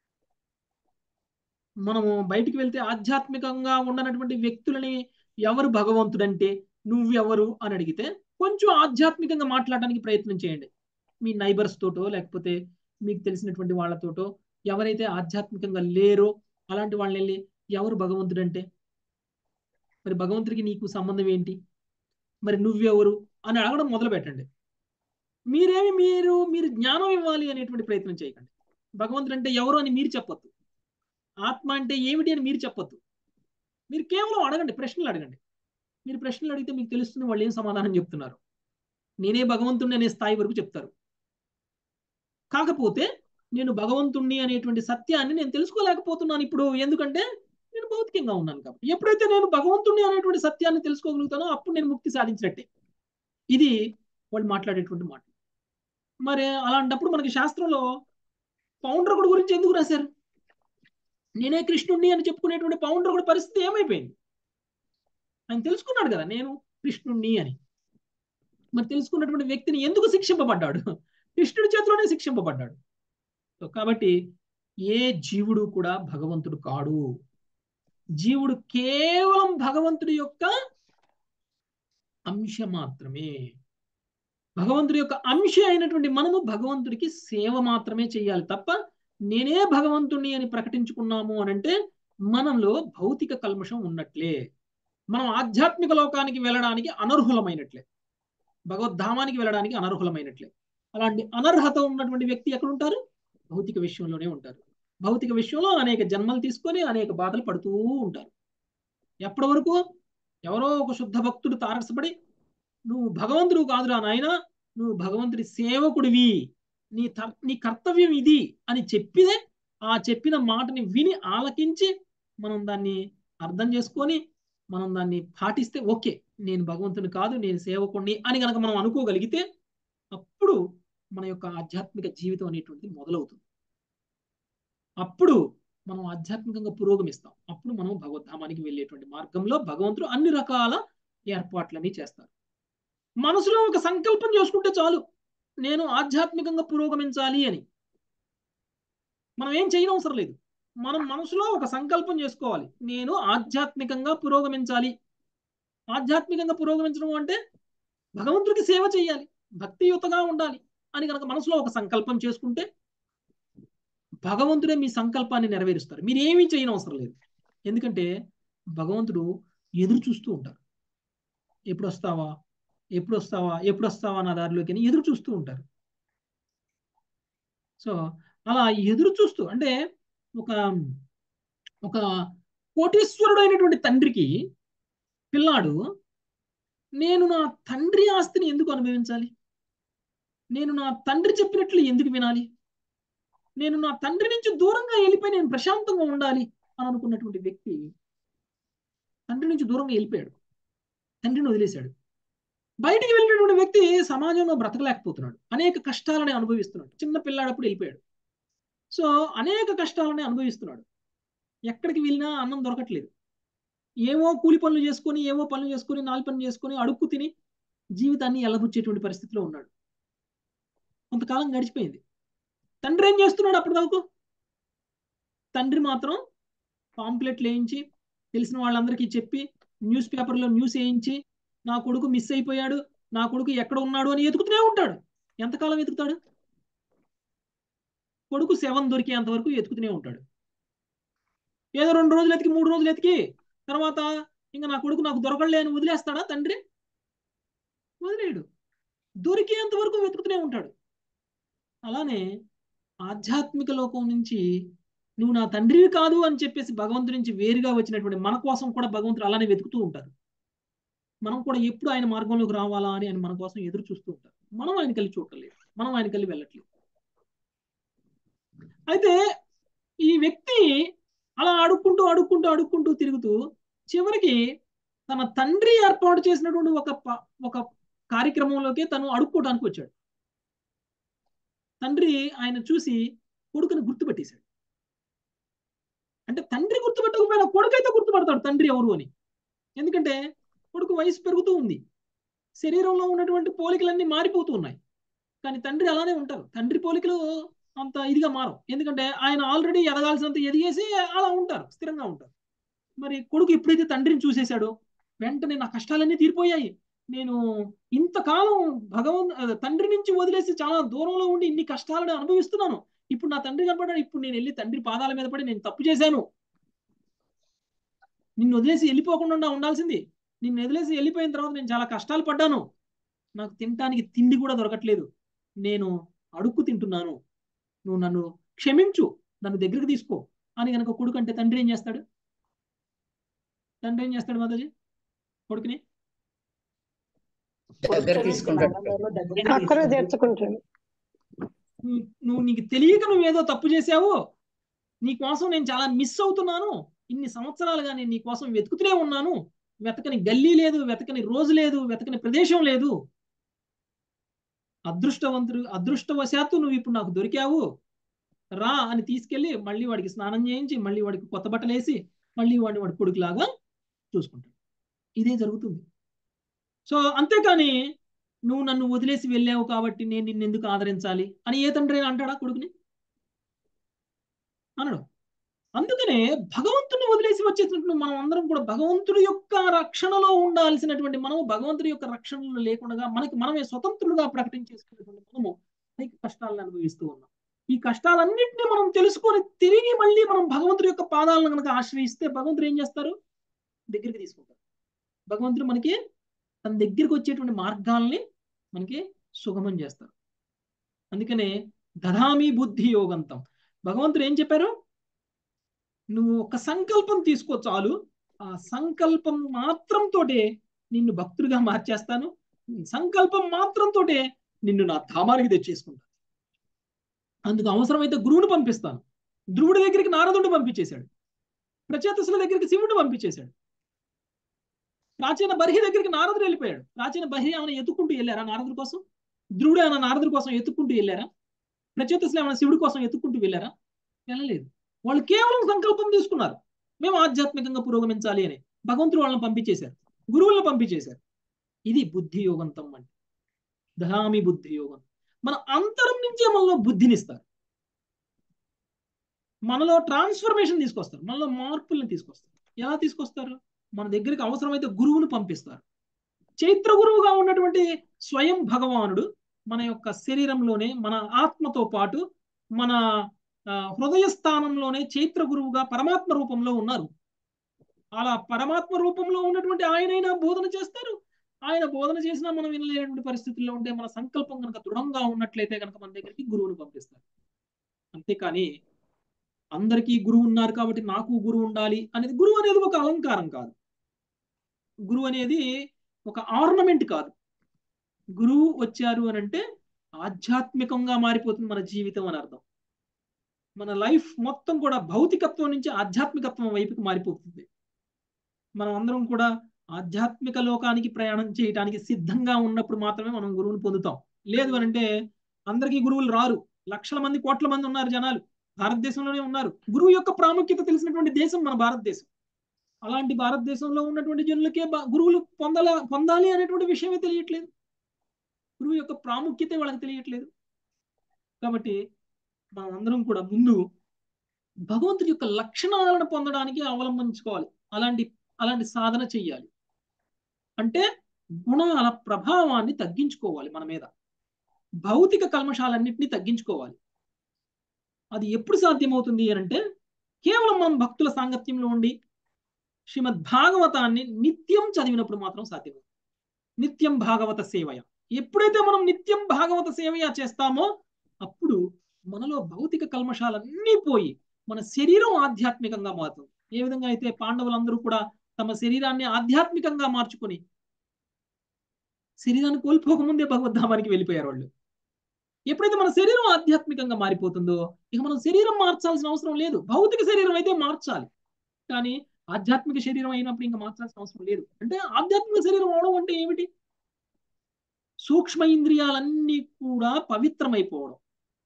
మనము బయటికి వెళ్తే ఆధ్యాత్మికంగా ఉండనటువంటి వ్యక్తులని ఎవరు భగవంతుడంటే నువ్వెవరు అని అడిగితే కొంచెం ఆధ్యాత్మికంగా మాట్లాడడానికి ప్రయత్నం చేయండి మీ నైబర్స్ తోటో లేకపోతే మీకు తెలిసినటువంటి వాళ్ళతోటో ఎవరైతే ఆధ్యాత్మికంగా లేరో అలాంటి వాళ్ళని వెళ్ళి ఎవరు భగవంతుడంటే మరి భగవంతుడికి నీకు సంబంధం ఏంటి మరి నువ్వెవరు అని అడగడం మొదలు పెట్టండి మీరేమి మీరు మీరు జ్ఞానం ఇవ్వాలి అనేటువంటి ప్రయత్నం చేయకండి భగవంతుడు అంటే ఎవరు అని మీరు చెప్పొద్దు ఆత్మ అంటే ఏమిటి అని మీరు చెప్పొద్దు మీరు కేవలం అడగండి ప్రశ్నలు అడగండి మీరు ప్రశ్నలు అడిగితే మీకు తెలుస్తుంది వాళ్ళు ఏం సమాధానం చెప్తున్నారు నేనే భగవంతుణ్ణి అనే స్థాయి వరకు చెప్తారు కాకపోతే నేను భగవంతుణ్ణి అనేటువంటి సత్యాన్ని నేను తెలుసుకోలేకపోతున్నాను ఇప్పుడు ఎందుకంటే నేను భౌతికంగా ఉన్నాను కాబట్టి ఎప్పుడైతే నేను భగవంతుణ్ణి అనేటువంటి సత్యాన్ని తెలుసుకోగలుగుతానో అప్పుడు నేను ముక్తి సాధించినట్టే ఇది వాళ్ళు మాట్లాడేటువంటి మాట మరి అలాంటప్పుడు మనకి శాస్త్రంలో పౌండ్రకుడు గురించి ఎందుకు రాశారు నేనే కృష్ణుణ్ణి అని చెప్పుకునేటువంటి పౌండ్రకుడు పరిస్థితి ఏమైపోయింది ఆయన తెలుసుకున్నాడు కదా నేను కృష్ణుణ్ణి అని మరి తెలుసుకున్నటువంటి వ్యక్తిని ఎందుకు శిక్షింపబడ్డాడు కృష్ణుడి చేతిలోనే శిక్షింపబడ్డాడు సో కాబట్టి ఏ జీవుడు కూడా భగవంతుడు కాడు జీవుడు కేవలం భగవంతుడి యొక్క అంశ మాత్రమే భగవంతుడి యొక్క అంశ అయినటువంటి మనము భగవంతుడికి సేవ మాత్రమే చేయాలి తప్ప నేనే భగవంతుణ్ణి అని ప్రకటించుకున్నాము అని అంటే మనలో భౌతిక కల్మషం ఉన్నట్లే మనం ఆధ్యాత్మిక లోకానికి వెళ్ళడానికి అనర్హులమైనట్లే భగవద్ధామానికి వెళ్ళడానికి అనర్హులమైనట్లే అలాంటి అనర్హత ఉన్నటువంటి వ్యక్తి ఎక్కడ ఉంటారు భౌతిక విషయంలోనే ఉంటారు భౌతిక విషయంలో అనేక జన్మలు తీసుకొని అనేక బాధలు పడుతూ ఉంటారు ఎప్పటి వరకు ఎవరో ఒక శుద్ధ భక్తుడు తారసపడి నువ్వు భగవంతుడు కాదురా నాయన నువ్వు భగవంతుడి సేవకుడివి నీ నీ కర్తవ్యం ఇది అని చెప్పిదే ఆ చెప్పిన మాటని విని ఆలకించి మనం దాన్ని అర్థం చేసుకొని మనం దాన్ని పాటిస్తే ఓకే నేను భగవంతుని కాదు నేను సేవకుడిని అని కనుక మనం అనుకోగలిగితే అప్పుడు మన యొక్క ఆధ్యాత్మిక జీవితం అనేటువంటిది మొదలవుతుంది అప్పుడు మనం ఆధ్యాత్మికంగా పురోగమిస్తాం అప్పుడు మనం భగవద్ధామానికి వెళ్ళేటువంటి మార్గంలో భగవంతుడు అన్ని రకాల ఏర్పాట్లని చేస్తారు మనసులో ఒక సంకల్పం చేసుకుంటే చాలు నేను ఆధ్యాత్మికంగా పురోగమించాలి అని మనం ఏం చేయనవసరం లేదు మనం మనసులో ఒక సంకల్పం చేసుకోవాలి నేను ఆధ్యాత్మికంగా పురోగమించాలి ఆధ్యాత్మికంగా పురోగమించడం అంటే భగవంతుడికి సేవ చేయాలి భక్తియుతగా ఉండాలి అని కనుక మనసులో ఒక సంకల్పం చేసుకుంటే భగవంతుడే మీ సంకల్పాన్ని నెరవేరుస్తారు మీరు ఏమీ చేయనవసరం లేదు ఎందుకంటే భగవంతుడు ఎదురు చూస్తూ ఉంటారు ఎప్పుడు వస్తావా ఎప్పుడు వస్తావా ఎప్పుడు వస్తావా నా దారిలోకి అని ఎదురు చూస్తూ ఉంటారు సో అలా ఎదురు చూస్తూ అంటే ఒక ఒక కోటీశ్వరుడు అయినటువంటి తండ్రికి పిల్లాడు నేను నా తండ్రి ఆస్తిని ఎందుకు అనుభవించాలి నేను నా తండ్రి చెప్పినట్లు ఎందుకు వినాలి నేను నా తండ్రి నుంచి దూరంగా వెళ్ళిపోయి నేను ప్రశాంతంగా ఉండాలి అని అనుకున్నటువంటి వ్యక్తి తండ్రి నుంచి దూరంగా వెళ్ళిపోయాడు తండ్రిని వదిలేశాడు బయటికి వెళ్ళినటువంటి వ్యక్తి సమాజంలో బ్రతకలేకపోతున్నాడు అనేక కష్టాలని అనుభవిస్తున్నాడు చిన్న పిల్లాడప్పుడు వెళ్ళిపోయాడు సో అనేక కష్టాలని అనుభవిస్తున్నాడు ఎక్కడికి వెళ్ళినా అన్నం దొరకట్లేదు ఏవో కూలి పనులు చేసుకొని ఏవో పనులు చేసుకొని నాలుగు పనులు చేసుకొని అడుక్కు తిని జీవితాన్ని ఎల్లబుచ్చేటువంటి పరిస్థితిలో ఉన్నాడు కొంతకాలం గడిచిపోయింది తండ్రి ఏం చేస్తున్నాడు అప్పటి వరకు తండ్రి మాత్రం పాంప్లెట్లు వేయించి తెలిసిన వాళ్ళందరికీ చెప్పి న్యూస్ పేపర్లో న్యూస్ వేయించి నా కొడుకు మిస్ అయిపోయాడు నా కొడుకు ఎక్కడ ఉన్నాడు అని ఎతుకుతూనే ఉంటాడు ఎంతకాలం ఎతుకుతాడు కొడుకు సెవెన్ దొరికేంత వరకు ఎతుకుతూనే ఉంటాడు ఏదో రెండు రోజులు ఎతికి మూడు రోజులు ఎతికి తర్వాత ఇంకా నా కొడుకు నాకు దొరకలే అని వదిలేస్తాడా తండ్రి వదిలేడు దొరికేంత వరకు వెతుకుతూనే ఉంటాడు అలానే ఆధ్యాత్మిక లోకం నుంచి నువ్వు నా తండ్రివి కాదు అని చెప్పేసి భగవంతుడి నుంచి వేరుగా వచ్చినటువంటి మన కోసం కూడా భగవంతుడు అలానే వెతుకుతూ ఉంటారు మనం కూడా ఎప్పుడు ఆయన మార్గంలోకి రావాలా అని ఆయన మన కోసం ఎదురు చూస్తూ ఉంటారు మనం ఆయన కలిసి చూడలేదు మనం ఆయన కలిసి వెళ్ళట్లేదు అయితే ఈ వ్యక్తి అలా అడుక్కుంటూ అడుక్కుంటూ అడుక్కుంటూ తిరుగుతూ చివరికి తన తండ్రి ఏర్పాటు చేసినటువంటి ఒక ఒక కార్యక్రమంలోకి తను అడుక్కోవడానికి వచ్చాడు తండ్రి ఆయన చూసి కొడుకుని గుర్తుపట్టేశాడు అంటే తండ్రి గుర్తుపట్టకపోయినా కొడుకైతే గుర్తుపడతాడు తండ్రి ఎవరు అని ఎందుకంటే కొడుకు వయసు పెరుగుతూ ఉంది శరీరంలో ఉన్నటువంటి పోలికలన్నీ మారిపోతూ ఉన్నాయి కానీ తండ్రి అలానే ఉంటారు తండ్రి పోలికలు అంత ఇదిగా మారం ఎందుకంటే ఆయన ఆల్రెడీ ఎదగాల్సినంత ఎదిగేసి అలా ఉంటారు స్థిరంగా ఉంటారు మరి కొడుకు ఎప్పుడైతే తండ్రిని చూసేశాడో వెంటనే నా కష్టాలన్నీ తీరిపోయాయి నేను ఇంతకాలం భగవన్ తండ్రి నుంచి వదిలేసి చాలా దూరంలో ఉండి ఇన్ని కష్టాలను అనుభవిస్తున్నాను ఇప్పుడు నా తండ్రి కనపడ్డాడు ఇప్పుడు నేను వెళ్ళి తండ్రి పాదాల మీద పడి నేను తప్పు చేశాను నిన్ను వదిలేసి వెళ్ళిపోకుండా ఉండాల్సింది నిన్ను వదిలేసి వెళ్ళిపోయిన తర్వాత నేను చాలా కష్టాలు పడ్డాను నాకు తినటానికి తిండి కూడా దొరకట్లేదు నేను అడుక్కు తింటున్నాను నువ్వు నన్ను క్షమించు నన్ను దగ్గరికి తీసుకో అని కనుక కొడుకు అంటే తండ్రి ఏం చేస్తాడు తండ్రి ఏం చేస్తాడు మాతాజీ కొడుకుని దగ్గర తీసుకుంటాడు అక్కడే తెచ్చుకుంటాడు నువ్వు నీకు తెలియక నువ్వేదో తప్పు చేసావు నీ కోసం నేను చాలా మిస్ అవుతున్నాను ఇన్ని సంవత్సరాలుగా నేను నీ కోసం వెతుకుతూనే ఉన్నాను వెతకని గల్లీ లేదు వెతకని రోజు లేదు వెతకని ప్రదేశం లేదు అదృష్టవంతుడు అదృష్టవశాత్తు నువ్వు ఇప్పుడు నాకు దొరికావు రా అని తీసుకెళ్లి మళ్ళీ వాడికి స్నానం చేయించి మళ్ళీ వాడికి కొత్త బట్టలు వేసి మళ్ళీ వాడిని వాడి కొడుకులాగా చూసుకుంటాడు ఇదే జరుగుతుంది సో అంతేకాని నువ్వు నన్ను వదిలేసి వెళ్ళావు కాబట్టి నేను నిన్ను ఎందుకు ఆదరించాలి అని ఏ తండ్రి అయినా అంటాడా కొడుకుని అనడు అందుకనే భగవంతుని వదిలేసి వచ్చేసినట్టు మనం అందరం కూడా భగవంతుడి యొక్క రక్షణలో ఉండాల్సినటువంటి మనము భగవంతుడి యొక్క రక్షణలో లేకుండా మనకి మనమే స్వతంత్రులుగా ప్రకటించేసుకున్నటువంటి మనము అనేక కష్టాలను అనుభవిస్తూ ఉన్నాం ఈ కష్టాలన్నింటినీ మనం తెలుసుకొని తిరిగి మళ్ళీ మనం భగవంతుడి యొక్క పాదాలను కనుక ఆశ్రయిస్తే భగవంతుడు ఏం చేస్తారు దగ్గరికి తీసుకుంటారు భగవంతుడు మనకి తన దగ్గరికి వచ్చేటువంటి మార్గాల్ని మనకి సుగమం చేస్తారు అందుకనే దధామి బుద్ధి యోగంతం భగవంతుడు ఏం చెప్పారు నువ్వు ఒక సంకల్పం తీసుకో చాలు ఆ సంకల్పం మాత్రంతోటే నిన్ను భక్తుడిగా మార్చేస్తాను సంకల్పం మాత్రంతోటే నిన్ను నా ధామానికి తెచ్చేసుకుంటాను అందుకు అవసరమైతే గురువుని పంపిస్తాను ధ్రువుడి దగ్గరికి నారదుడు పంపించేశాడు ప్రచేతసుల దగ్గరికి శివుడు పంపించేశాడు ప్రాచీన బర్హి దగ్గరికి నారదుడు వెళ్ళిపోయాడు ప్రాచీన బర్హి ఏమైనా ఎత్తుకుంటూ వెళ్ళారా నారదుడి కోసం ధ్రువుడు ఏమైనా నారదుడి కోసం ఎత్తుకుంటూ వెళ్ళారా ప్రచేతసులు ఏమైనా శివుడి కోసం ఎత్తుకుంటూ వెళ్ళారా వెళ్ళలేదు వాళ్ళు కేవలం సంకల్పం తీసుకున్నారు మేము ఆధ్యాత్మికంగా పురోగమించాలి అని భగవంతుడు వాళ్ళని పంపించేశారు గురువులను పంపించేశారు ఇది బుద్ధి యోగంతం అంటే దహామి బుద్ధి యోగం మన అంతరం నుంచే మనలో బుద్ధినిస్తారు మనలో ట్రాన్స్ఫర్మేషన్ తీసుకొస్తారు మనలో మార్పుల్ని తీసుకొస్తారు ఎలా తీసుకొస్తారు మన దగ్గరికి అవసరమైతే గురువును పంపిస్తారు చైత్ర గురువుగా ఉన్నటువంటి స్వయం భగవానుడు మన యొక్క శరీరంలోనే మన ఆత్మతో పాటు మన హృదయ స్థానంలోనే చైత్ర గురువుగా పరమాత్మ రూపంలో ఉన్నారు అలా పరమాత్మ రూపంలో ఉన్నటువంటి ఆయనైనా బోధన చేస్తారు ఆయన బోధన చేసినా మనం వినలేనటువంటి పరిస్థితుల్లో ఉంటే మన సంకల్పం కనుక దృఢంగా ఉన్నట్లయితే కనుక మన దగ్గరికి గురువుని పంపిస్తారు అంతేకాని అందరికీ గురువు ఉన్నారు కాబట్టి నాకు గురువు ఉండాలి అనేది గురువు అనేది ఒక అలంకారం కాదు గురువు అనేది ఒక ఆర్నమెంట్ కాదు గురువు వచ్చారు అని అంటే ఆధ్యాత్మికంగా మారిపోతుంది మన జీవితం అని అర్థం మన లైఫ్ మొత్తం కూడా భౌతికత్వం నుంచి ఆధ్యాత్మికత్వం వైపుకి మారిపోతుంది మనం అందరం కూడా ఆధ్యాత్మిక లోకానికి ప్రయాణం చేయడానికి సిద్ధంగా ఉన్నప్పుడు మాత్రమే మనం గురువుని పొందుతాం లేదు అని అంటే అందరికీ గురువులు రారు లక్షల మంది కోట్ల మంది ఉన్నారు జనాలు భారతదేశంలోనే ఉన్నారు గురువు యొక్క ప్రాముఖ్యత తెలిసినటువంటి దేశం మన భారతదేశం అలాంటి భారతదేశంలో ఉన్నటువంటి జనులకే గురువులు పొందాల పొందాలి అనేటువంటి విషయమే తెలియట్లేదు గురువు యొక్క ప్రాముఖ్యత వాళ్ళకి తెలియట్లేదు కాబట్టి మనం అందరం కూడా ముందు భగవంతుడి యొక్క లక్షణాలను పొందడానికి అవలంబించుకోవాలి అలాంటి అలాంటి సాధన చెయ్యాలి అంటే గుణాల ప్రభావాన్ని తగ్గించుకోవాలి మన మీద భౌతిక కల్మషాలన్నింటినీ తగ్గించుకోవాలి అది ఎప్పుడు సాధ్యమవుతుంది అంటే కేవలం మనం భక్తుల సాంగత్యంలో ఉండి శ్రీమద్ భాగవతాన్ని నిత్యం చదివినప్పుడు మాత్రం సాధ్యమవుతుంది నిత్యం భాగవత సేవయ ఎప్పుడైతే మనం నిత్యం భాగవత సేవయ చేస్తామో అప్పుడు మనలో భౌతిక కల్మషాలన్నీ పోయి మన శరీరం ఆధ్యాత్మికంగా మారుతుంది ఏ విధంగా అయితే పాండవులందరూ కూడా తమ శరీరాన్ని ఆధ్యాత్మికంగా మార్చుకొని శరీరాన్ని కోల్పోకముందే భగవద్ధామానికి వెళ్ళిపోయారు వాళ్ళు ఎప్పుడైతే మన శరీరం ఆధ్యాత్మికంగా మారిపోతుందో ఇక మనం శరీరం మార్చాల్సిన అవసరం లేదు భౌతిక శరీరం అయితే మార్చాలి కానీ ఆధ్యాత్మిక శరీరం అయినప్పుడు ఇంకా మార్చాల్సిన అవసరం లేదు అంటే ఆధ్యాత్మిక శరీరం అవడం అంటే ఏమిటి సూక్ష్మ ఇంద్రియాలన్నీ కూడా పవిత్రమైపోవడం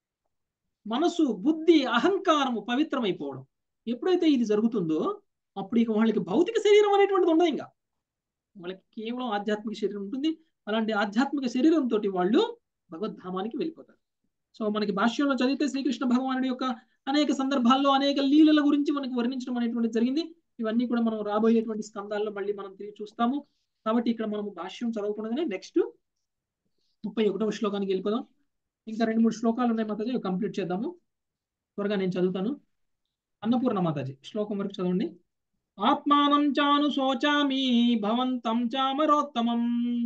మనసు బుద్ధి అహంకారము పవిత్రమైపోవడం ఎప్పుడైతే ఇది జరుగుతుందో అప్పుడు ఇక వాళ్ళకి భౌతిక శరీరం అనేటువంటిది ఉండదు ఇంకా వాళ్ళకి కేవలం ఆధ్యాత్మిక శరీరం ఉంటుంది అలాంటి ఆధ్యాత్మిక శరీరంతో వాళ్ళు భగవద్ధామానికి వెళ్ళిపోతారు సో మనకి భాష్యంలో చదివితే శ్రీకృష్ణ భగవానుడి యొక్క అనేక సందర్భాల్లో అనేక లీలల గురించి మనకి వర్ణించడం అనేటువంటిది జరిగింది ఇవన్నీ కూడా మనం రాబోయేటువంటి స్కందాల్లో మళ్ళీ మనం తిరిగి చూస్తాము కాబట్టి ఇక్కడ మనం భాష్యం చదవకుండానే నెక్స్ట్ ముప్పై ఒకటవ శ్లోకానికి వెళ్ళిపోదాం ఇంకా రెండు మూడు శ్లోకాలు ఉన్నాయి మాతాజీ కంప్లీట్ చేద్దాము త్వరగా నేను చదువుతాను అన్నపూర్ణ మాతాజీ శ్లోకం వరకు చదవండి ఆత్మానం చాను శోచామి భవంతం చామరోత్తమం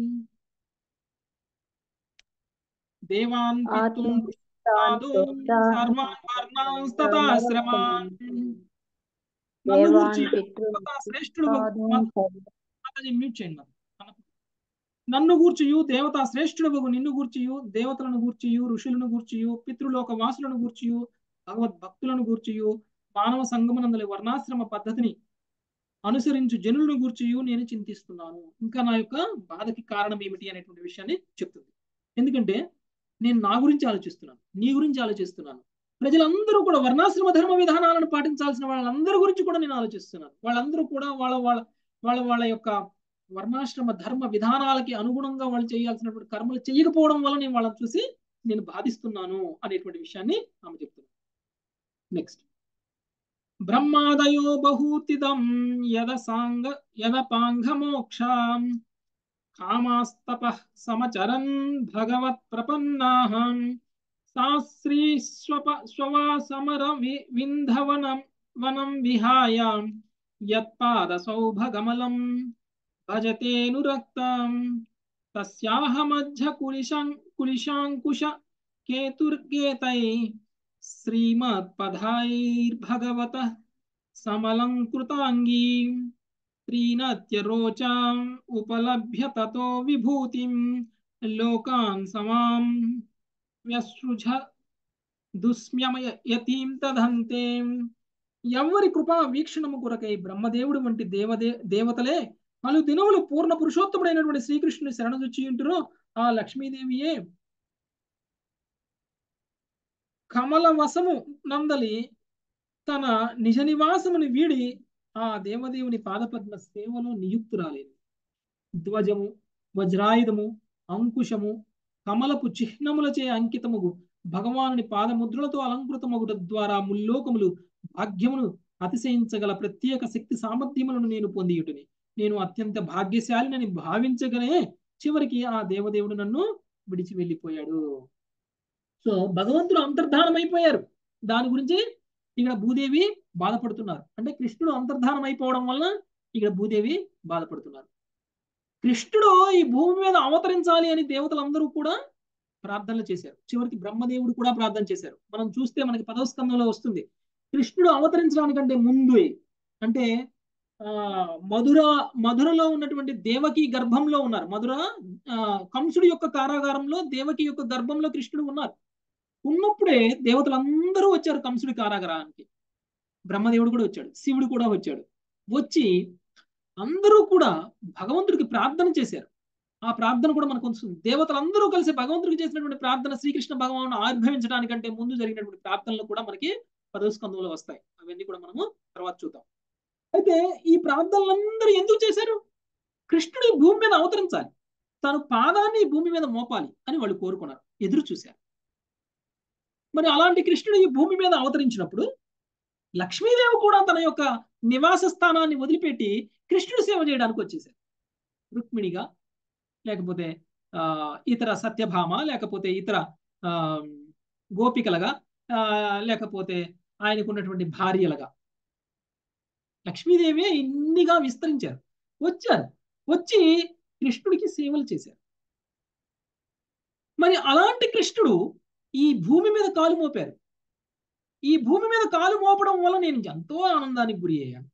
దేవాన్ పితృన్ సాధు సర్వాన్ వర్ణాన్ తథాశ్రమాన్ నన్ను గూర్చి శ్రేష్ఠుడు మాతాజీ మ్యూట్ చేయండి నన్ను గూర్చియు దేవతా శ్రేష్ఠుడవగు నిన్ను గూర్చియు దేవతలను గూర్చియు ఋషులను గూర్చియు పితృలోక వాసులను గూర్చియు భగవద్ భక్తులను గూర్చియు మానవ సంగమనందలి వర్ణాశ్రమ పద్ధతిని అనుసరించు జనులను గూర్చియు నేను చింతిస్తున్నాను ఇంకా నా యొక్క బాధకి కారణం ఏమిటి అనేటువంటి విషయాన్ని చెప్తుంది ఎందుకంటే నేను నా గురించి ఆలోచిస్తున్నాను నీ గురించి ఆలోచిస్తున్నాను ప్రజలందరూ కూడా వర్ణాశ్రమ ధర్మ విధానాలను పాటించాల్సిన వాళ్ళందరి గురించి కూడా నేను ఆలోచిస్తున్నాను వాళ్ళందరూ కూడా వాళ్ళ వాళ్ళ వాళ్ళ వాళ్ళ యొక్క వర్ణాశ్రమ ధర్మ విధానాలకి అనుగుణంగా వాళ్ళు చేయాల్సినటువంటి కర్మలు చేయకపోవడం వల్ల నేను వాళ్ళని చూసి నేను బాధిస్తున్నాను అనేటువంటి విషయాన్ని ఆమె చెప్తున్నాను నెక్స్ట్ బ్రహ్మాదయో బహూతిదం యద సాంగ యద పాంగమోక్షాం కామాస్తప సమచరన్ భగవత్ ప్రపన్నాహం శాస్త్రీ స్వప స్వవా సమర వి వింధవనం వనం విహాయ యత్పాద సౌభగమలం భజతేనురక్తం తస్యాహ మధ్య కులిశం కులిశాంకుశ కేతుర్గేతై శ్రీమత్పదాైర్భగవత సమలంకృతాంగీ త్రీనత్యరోచాం ఉపలభ్య తతో విభూతిం లోకాన్ సమాం వ్యసృజ దుస్మ్యమయతీం తదంతే ఎవరి కృపా వీక్షణము కొరకై బ్రహ్మదేవుడు వంటి దేవదే దేవతలే పలు దినములు పూర్ణ పురుషోత్తముడైనటువంటి శ్రీకృష్ణుని శరణుజొచ్చి ఉంటురో ఆ లక్ష్మీదేవియే కమల వసము నందలి తన నిజ నివాసముని వీడి ఆ దేవదేవుని పాదపద్మ సేవలో నియుక్తురాలేదు ధ్వజము వజ్రాయుధము అంకుశము కమలపు చిహ్నములచే అంకితముగు భగవానుని పాదముద్రలతో అలంకృతమగుట ద్వారా ముల్లోకములు భాగ్యమును అతిశయించగల ప్రత్యేక శక్తి సామర్థ్యములను నేను పొందియుటిని నేను అత్యంత భాగ్యశాలినని భావించగనే చివరికి ఆ దేవదేవుడు నన్ను విడిచి వెళ్ళిపోయాడు సో భగవంతుడు అంతర్ధానం అయిపోయారు దాని గురించి ఇక్కడ భూదేవి బాధపడుతున్నారు అంటే కృష్ణుడు అంతర్ధానం అయిపోవడం వల్ల ఇక్కడ భూదేవి బాధపడుతున్నారు కృష్ణుడు ఈ భూమి మీద అవతరించాలి అని దేవతలందరూ కూడా ప్రార్థనలు చేశారు చివరికి బ్రహ్మదేవుడు కూడా ప్రార్థన చేశారు మనం చూస్తే మనకి పదవ స్కందంలో వస్తుంది కృష్ణుడు అవతరించడానికంటే ముందు అంటే ఆ మధుర మధురలో ఉన్నటువంటి దేవకి గర్భంలో ఉన్నారు మధుర ఆ కంసుడి యొక్క కారాగారంలో దేవకి యొక్క గర్భంలో కృష్ణుడు ఉన్నారు ఉన్నప్పుడే దేవతలందరూ వచ్చారు కంసుడి కారాగారానికి బ్రహ్మదేవుడు కూడా వచ్చాడు శివుడు కూడా వచ్చాడు వచ్చి అందరూ కూడా భగవంతుడికి ప్రార్థన చేశారు ఆ ప్రార్థన కూడా మనకు వస్తుంది దేవతలందరూ కలిసి భగవంతుడికి చేసినటువంటి ప్రార్థన శ్రీకృష్ణ భగవాను ఆవిర్భవించడానికంటే ముందు జరిగినటువంటి ప్రార్థనలు కూడా మనకి పదవ స్కందంలో వస్తాయి అవన్నీ కూడా మనము తర్వాత చూద్దాం అయితే ఈ ప్రార్థనలందరూ ఎందుకు చేశారు కృష్ణుడు ఈ భూమి మీద అవతరించాలి తను పాదాన్ని ఈ భూమి మీద మోపాలి అని వాళ్ళు కోరుకున్నారు ఎదురు చూశారు మరి అలాంటి కృష్ణుడు ఈ భూమి మీద అవతరించినప్పుడు లక్ష్మీదేవి కూడా తన యొక్క నివాస స్థానాన్ని వదిలిపెట్టి కృష్ణుడు సేవ చేయడానికి వచ్చేసారు రుక్మిణిగా లేకపోతే ఆ ఇతర సత్యభామ లేకపోతే ఇతర ఆ గోపికలుగా ఆ లేకపోతే ఆయనకున్నటువంటి భార్యలుగా లక్ష్మీదేవి ఇన్నిగా విస్తరించారు వచ్చారు వచ్చి కృష్ణుడికి సేవలు చేశారు మరి అలాంటి కృష్ణుడు ఈ భూమి మీద కాలు మోపారు ఈ భూమి మీద కాలు మోపడం వల్ల నేను ఎంతో ఆనందానికి గురి అయ్యాను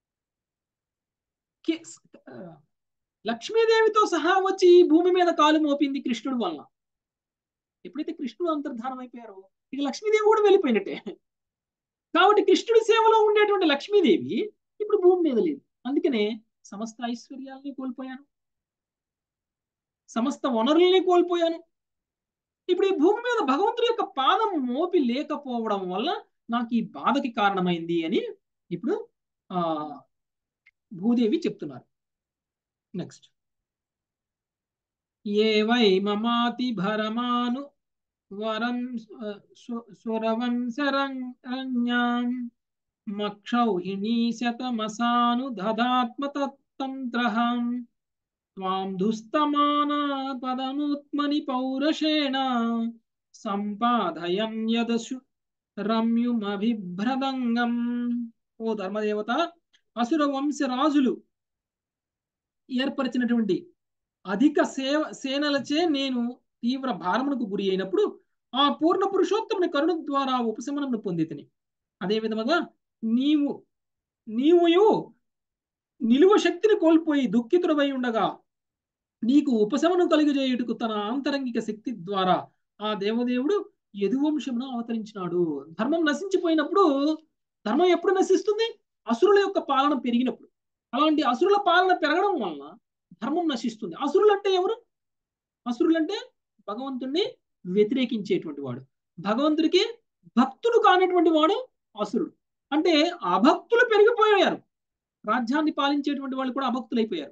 లక్ష్మీదేవితో సహా వచ్చి ఈ భూమి మీద కాలు మోపింది కృష్ణుడు వలన ఎప్పుడైతే కృష్ణుడు అంతర్ధానం అయిపోయారో ఇక లక్ష్మీదేవి కూడా వెళ్ళిపోయినట్టే కాబట్టి కృష్ణుడి సేవలో ఉండేటువంటి లక్ష్మీదేవి ఇప్పుడు భూమి మీద లేదు అందుకనే సమస్త ఐశ్వర్యాలని కోల్పోయాను సమస్త వనరుల్ని కోల్పోయాను ఇప్పుడు ఈ భూమి మీద భగవంతుడి యొక్క పాదం మోపి లేకపోవడం వల్ల నాకు ఈ బాధకి కారణమైంది అని ఇప్పుడు ఆ భూదేవి చెప్తున్నారు నెక్స్ట్ ఏ వై మమాతి భరమాను వరం స్వరవం శరణ్యాం మక్షౌహిణీ శతమసాను దదాత్మతంత్రహం త్వాం దుస్తమానా పదనుత్మని పౌరషేణ సంపాదయం యదశు రమ్యుమభిభ్రదంగం ఓ ధర్మదేవత అసుర వంశరాజులు ఏర్పరిచినటువంటి అధిక సేవ సేనలచే నేను తీవ్ర భారమునకు గురి అయినప్పుడు ఆ పూర్ణ పురుషోత్తముని కరుణ ద్వారా ఉపశమనమును పొందితిని అదే విధముగా నీవు నీవుయు నిలువ శక్తిని కోల్పోయి దుఃఖితుడవై ఉండగా నీకు ఉపశమనం కలిగజేయుటకు తన ఆంతరంగిక శక్తి ద్వారా ఆ దేవదేవుడు యదువంశమును అవతరించినాడు ధర్మం నశించిపోయినప్పుడు ధర్మం ఎప్పుడు నశిస్తుంది అసురుల యొక్క పాలన పెరిగినప్పుడు అలాంటి అసురుల పాలన పెరగడం వలన ధర్మం నశిస్తుంది అసురులు అంటే ఎవరు అసురులు అంటే భగవంతుణ్ణి వ్యతిరేకించేటువంటి వాడు భగవంతుడికి భక్తుడు కానటువంటి వాడు అసురుడు అంటే అభక్తులు పెరిగిపోయారు రాజ్యాన్ని పాలించేటువంటి వాళ్ళు కూడా అభక్తులైపోయారు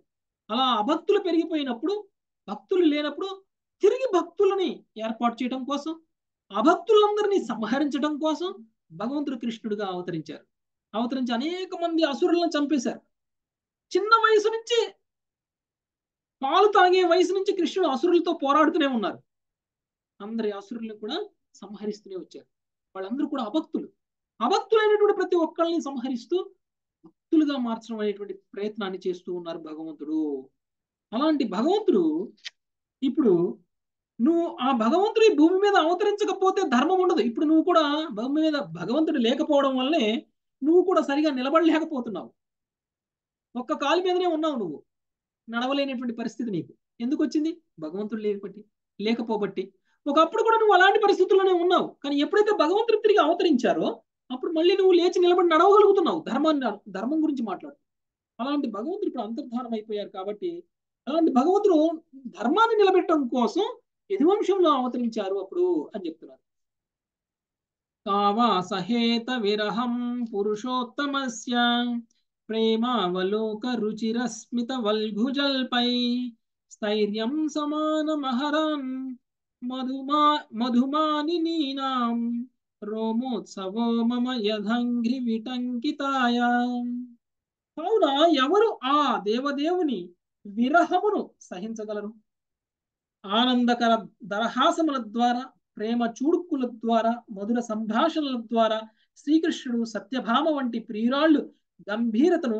అలా అభక్తులు పెరిగిపోయినప్పుడు భక్తులు లేనప్పుడు తిరిగి భక్తులని ఏర్పాటు చేయడం కోసం అభక్తులందరినీ సంహరించడం కోసం భగవంతుడు కృష్ణుడిగా అవతరించారు అవతరించి అనేక మంది అసురులను చంపేశారు చిన్న వయసు నుంచి పాలు తాగే వయసు నుంచి కృష్ణుడు అసురులతో పోరాడుతూనే ఉన్నారు అందరి అసురుల్ని కూడా సంహరిస్తూనే వచ్చారు వాళ్ళందరూ కూడా అభక్తులు అభక్తులైనటువంటి ప్రతి ఒక్కళ్ళని సంహరిస్తూ భక్తులుగా మార్చడం అనేటువంటి ప్రయత్నాన్ని చేస్తూ ఉన్నారు భగవంతుడు అలాంటి భగవంతుడు ఇప్పుడు నువ్వు ఆ భగవంతుడి భూమి మీద అవతరించకపోతే ధర్మం ఉండదు ఇప్పుడు నువ్వు కూడా భూమి మీద భగవంతుడు లేకపోవడం వల్లే నువ్వు కూడా సరిగా నిలబడలేకపోతున్నావు ఒక్క కాలు మీదనే ఉన్నావు నువ్వు నడవలేనటువంటి పరిస్థితి నీకు ఎందుకు వచ్చింది భగవంతుడు లేకపోట్టి లేకపోబట్టి ఒకప్పుడు కూడా నువ్వు అలాంటి పరిస్థితుల్లోనే ఉన్నావు కానీ ఎప్పుడైతే భగవంతుడు తిరిగి అవతరించారో అప్పుడు మళ్ళీ నువ్వు లేచి నిలబడి నడవగలుగుతున్నావు ధర్మాన్ని ధర్మం గురించి మాట్లాడు అలాంటి భగవంతుడు ఇప్పుడు అంతర్ధానం అయిపోయారు కాబట్టి అలాంటి భగవంతుడు ధర్మాన్ని నిలబెట్టడం కోసం యదువంశంలో అవతరించారు అప్పుడు అని చెప్తున్నారు కావా సహేత విరహం పురుషోత్తమస్య ప్రేమావలోక రుచిరస్మిత వల్ఘుజల్పై స్థైర్యం సమానమహరన్ మధుమా మధుమానినీనాం రోమోత్సవో మమ యథంఘ్రి విటంకితాయ కావున ఎవరు ఆ దేవదేవుని విరహమును సహించగలరు ఆనందకర దరహాసముల ద్వారా ప్రేమ చూడుక్కుల ద్వారా మధుర సంభాషణల ద్వారా శ్రీకృష్ణుడు సత్యభామ వంటి ప్రియురాళ్ళు గంభీరతను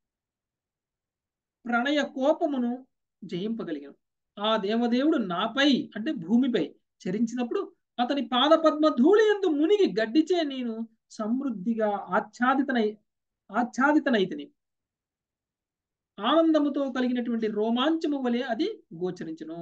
ప్రణయ కోపమును జయింపగలిగాను ఆ దేవదేవుడు నాపై అంటే భూమిపై చరించినప్పుడు అతని పాద పద్మ ధూళి ఎందు మునిగి గడ్డిచే నేను సమృద్ధిగా ఆచ్ఛాదితనై ఆచ్ఛాదితనైతిని ఆనందముతో కలిగినటువంటి రోమాంచము వలె అది గోచరించును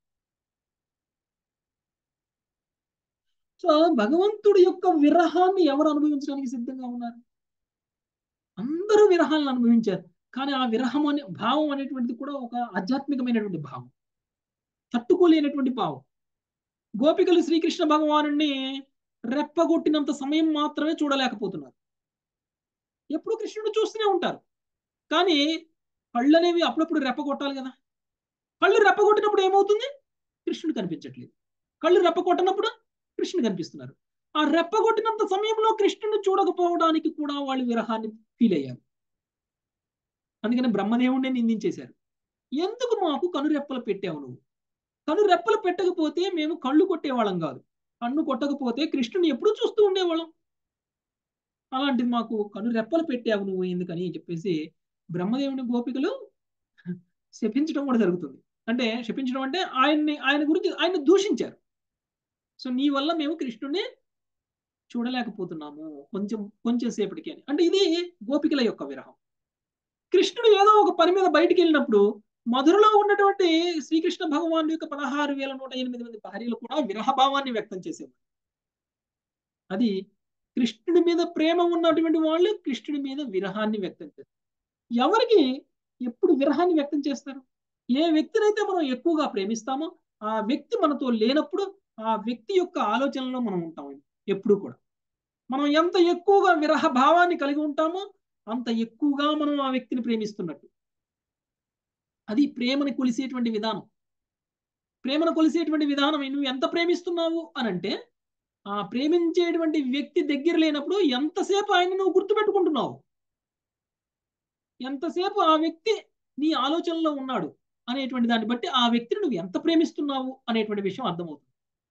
సో భగవంతుడి యొక్క విరహాన్ని ఎవరు అనుభవించడానికి సిద్ధంగా ఉన్నారు అందరూ విరహాలను అనుభవించారు కానీ ఆ విరహం అనే భావం అనేటువంటిది కూడా ఒక ఆధ్యాత్మికమైనటువంటి భావం తట్టుకోలేనటువంటి భావం గోపికలు శ్రీకృష్ణ భగవాను రెప్పగొట్టినంత సమయం మాత్రమే చూడలేకపోతున్నారు ఎప్పుడు కృష్ణుడు చూస్తూనే ఉంటారు కానీ కళ్ళు అనేవి అప్పుడప్పుడు రెప్పగొట్టాలి కదా కళ్ళు రెప్పగొట్టినప్పుడు ఏమవుతుంది కృష్ణుడు కనిపించట్లేదు కళ్ళు రెప్పగొట్టినప్పుడు కృష్ణుడు కనిపిస్తున్నారు ఆ రెప్పగొట్టినంత సమయంలో కృష్ణుని చూడకపోవడానికి కూడా వాళ్ళు విరహాన్ని ఫీల్ అయ్యారు అందుకని బ్రహ్మదేవుడినే నిందించేశారు ఎందుకు మాకు కనురెప్పలు పెట్టావు నువ్వు కనురెప్పలు పెట్టకపోతే మేము కళ్ళు కొట్టేవాళ్ళం కాదు కన్ను కొట్టకపోతే కృష్ణుని ఎప్పుడూ చూస్తూ ఉండేవాళ్ళం అలాంటిది మాకు కనురెప్పలు పెట్టావు నువ్వు ఎందుకని చెప్పేసి బ్రహ్మదేవుని గోపికలు శపించడం కూడా జరుగుతుంది అంటే శపించడం అంటే ఆయన్ని ఆయన గురించి ఆయన దూషించారు సో నీ వల్ల మేము కృష్ణుడిని చూడలేకపోతున్నాము కొంచెం కొంచెం సేపటికి అని అంటే ఇది గోపికల యొక్క విరహం కృష్ణుడు ఏదో ఒక పని మీద బయటికి వెళ్ళినప్పుడు మధురలో ఉన్నటువంటి శ్రీకృష్ణ భగవాన్ యొక్క పదహారు వేల నూట ఎనిమిది మంది భార్యలు కూడా విరహభావాన్ని వ్యక్తం చేసేవారు అది కృష్ణుడి మీద ప్రేమ ఉన్నటువంటి వాళ్ళు కృష్ణుడి మీద విరహాన్ని వ్యక్తం చేస్తారు ఎవరికి ఎప్పుడు విరహాన్ని వ్యక్తం చేస్తారు ఏ వ్యక్తినైతే మనం ఎక్కువగా ప్రేమిస్తామో ఆ వ్యక్తి మనతో లేనప్పుడు ఆ వ్యక్తి యొక్క ఆలోచనలో మనం ఉంటాం ఎప్పుడు కూడా మనం ఎంత ఎక్కువగా విరహ భావాన్ని కలిగి ఉంటామో అంత ఎక్కువగా మనం ఆ వ్యక్తిని ప్రేమిస్తున్నట్టు అది ప్రేమని కొలిసేటువంటి విధానం ప్రేమను కొలిసేటువంటి విధానం నువ్వు ఎంత ప్రేమిస్తున్నావు అని అంటే ఆ ప్రేమించేటువంటి వ్యక్తి దగ్గర లేనప్పుడు ఎంతసేపు ఆయన నువ్వు గుర్తుపెట్టుకుంటున్నావు ఎంతసేపు ఆ వ్యక్తి నీ ఆలోచనలో ఉన్నాడు అనేటువంటి దాన్ని బట్టి ఆ వ్యక్తిని నువ్వు ఎంత ప్రేమిస్తున్నావు అనేటువంటి విషయం అర్థమవుతుంది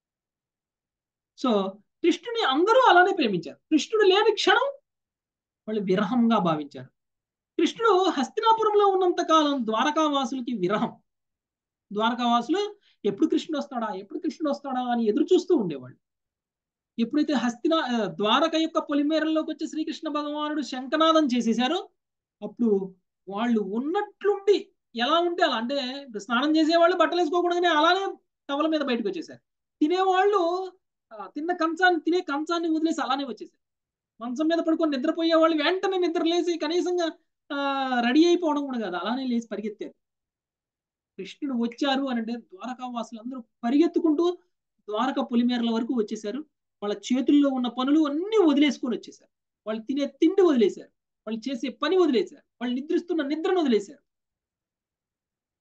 సో కృష్ణుని అందరూ అలానే ప్రేమించారు కృష్ణుడు లేని క్షణం వాళ్ళు విరహంగా భావించారు కృష్ణుడు హస్తినాపురంలో ఉన్నంత కాలం ద్వారకావాసులకి విరహం ద్వారకావాసులు ఎప్పుడు కృష్ణుడు వస్తాడా ఎప్పుడు కృష్ణుడు వస్తాడా అని ఎదురు చూస్తూ ఉండేవాళ్ళు ఎప్పుడైతే హస్తినా ద్వారక యొక్క పొలిమేరల్లోకి వచ్చి శ్రీకృష్ణ భగవానుడు శంఖనాదం చేసేశారో అప్పుడు వాళ్ళు ఉన్నట్లుండి ఎలా ఉంటే అలా అంటే స్నానం చేసేవాళ్ళు బట్టలు వేసుకోకూడదని అలానే టవల మీద బయటకు వచ్చేసారు తినేవాళ్ళు తిన్న కంచాన్ని తినే కంచాన్ని వదిలేసి అలానే వచ్చేసారు మంచం మీద పడుకొని నిద్రపోయే వాళ్ళు వెంటనే నిద్ర లేచి కనీసంగా రెడీ అయిపోవడం కూడా కాదు అలానే లేచి పరిగెత్తారు కృష్ణుడు వచ్చారు అని అంటే ద్వారకావాసులు అందరూ పరిగెత్తుకుంటూ ద్వారక పొలిమేరల వరకు వచ్చేసారు వాళ్ళ చేతుల్లో ఉన్న పనులు అన్ని వదిలేసుకొని వచ్చేసారు వాళ్ళు తినే తిండి వదిలేశారు వాళ్ళు చేసే పని వదిలేశారు వాళ్ళు నిద్రిస్తున్న నిద్రను వదిలేశారు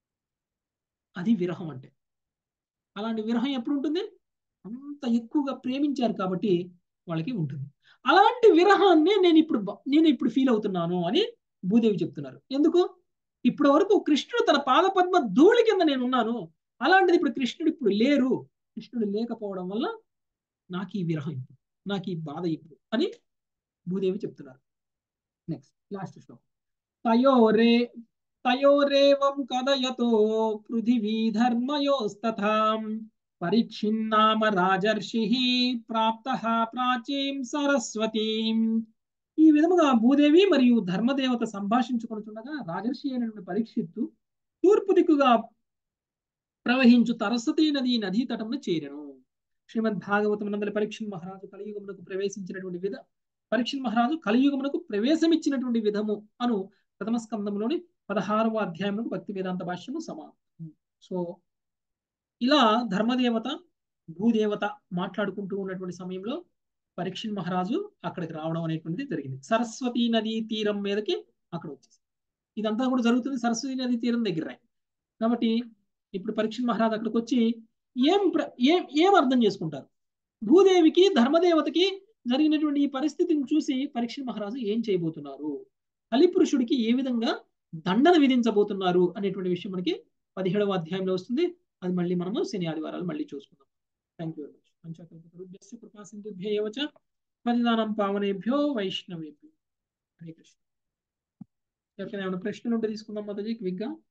అది విరహం అంటే అలాంటి విరహం ఎప్పుడు ఉంటుంది అంత ఎక్కువగా ప్రేమించారు కాబట్టి వాళ్ళకి ఉంటుంది అలాంటి విరహాన్ని నేను ఇప్పుడు బ- నేను ఇప్పుడు ఫీల్ అవుతున్నాను అని భూదేవి చెప్తున్నారు ఎందుకు ఇప్పటి వరకు కృష్ణుడు తన పాదపద్మ ధూళి కింద నేను ఉన్నాను అలాంటిది ఇప్పుడు కృష్ణుడు ఇప్పుడు లేరు కృష్ణుడు లేకపోవడం వల్ల నాకు ఈ విరహం ఇప్పుడు నాకు ఈ బాధ ఇప్పుడు అని భూదేవి చెప్తున్నారు నెక్స్ట్ లాస్ట్ శ్లోకం తయోరే తయోరేవం కదయతో పృథివీ ధర్మయోస్తథాం పరీక్షిన్నామ రాజర్షి ప్రాప్త ప్రాచీం సరస్వతీం ఈ విధముగా భూదేవి మరియు ధర్మదేవత సంభాషించుకొనుచుండగా రాజర్షి అయినటువంటి పరీక్షిత్తు తూర్పు దిక్కుగా ప్రవహించు తరస్వతీ నది నదీ తటమున చేరెను శ్రీమద్ భాగవతం నందలి పరీక్షణ్ మహారాజు కలియుగమునకు ప్రవేశించినటువంటి విధ పరీక్షణ్ మహారాజు కలియుగమునకు ప్రవేశమిచ్చినటువంటి విధము అను ప్రథమ స్కందంలోని పదహారవ అధ్యాయములకు భక్తి వేదాంత భాష్యము సమాప్తం సో ఇలా ధర్మదేవత భూదేవత మాట్లాడుకుంటూ ఉన్నటువంటి సమయంలో పరీక్షణ్ మహారాజు అక్కడికి రావడం అనేటువంటిది జరిగింది సరస్వతీ నదీ తీరం మీదకి అక్కడ వచ్చేసి ఇదంతా కూడా జరుగుతుంది సరస్వతీ నదీ తీరం దగ్గర కాబట్టి ఇప్పుడు పరీక్షణ్ మహారాజు అక్కడికి వచ్చి ఏం ప్ర- ఏం ఏం అర్థం చేసుకుంటారు భూదేవికి ధర్మదేవతకి జరిగినటువంటి ఈ పరిస్థితిని చూసి పరీక్ష మహారాజు ఏం చేయబోతున్నారు కలిపురుషుడికి ఏ విధంగా దండన విధించబోతున్నారు అనేటువంటి విషయం మనకి పదిహేడవ అధ్యాయంలో వస్తుంది అది మళ్ళీ మనము శని ఆదివారాలు మళ్ళీ చూసుకుందాం థ్యాంక్ యూ వెరీ మచ్ పంచకల్పతరుభ్యస్య కృపా సింధుభ్యేవ చ పతిదానం పావనేభ్యో వైష్ణవేభ్యో హరే కృష్ణ ఎవరికైనా ఏమైనా ప్రశ్నలు ఉంటే తీసుకుందాం మాతాజీ క్విక్గా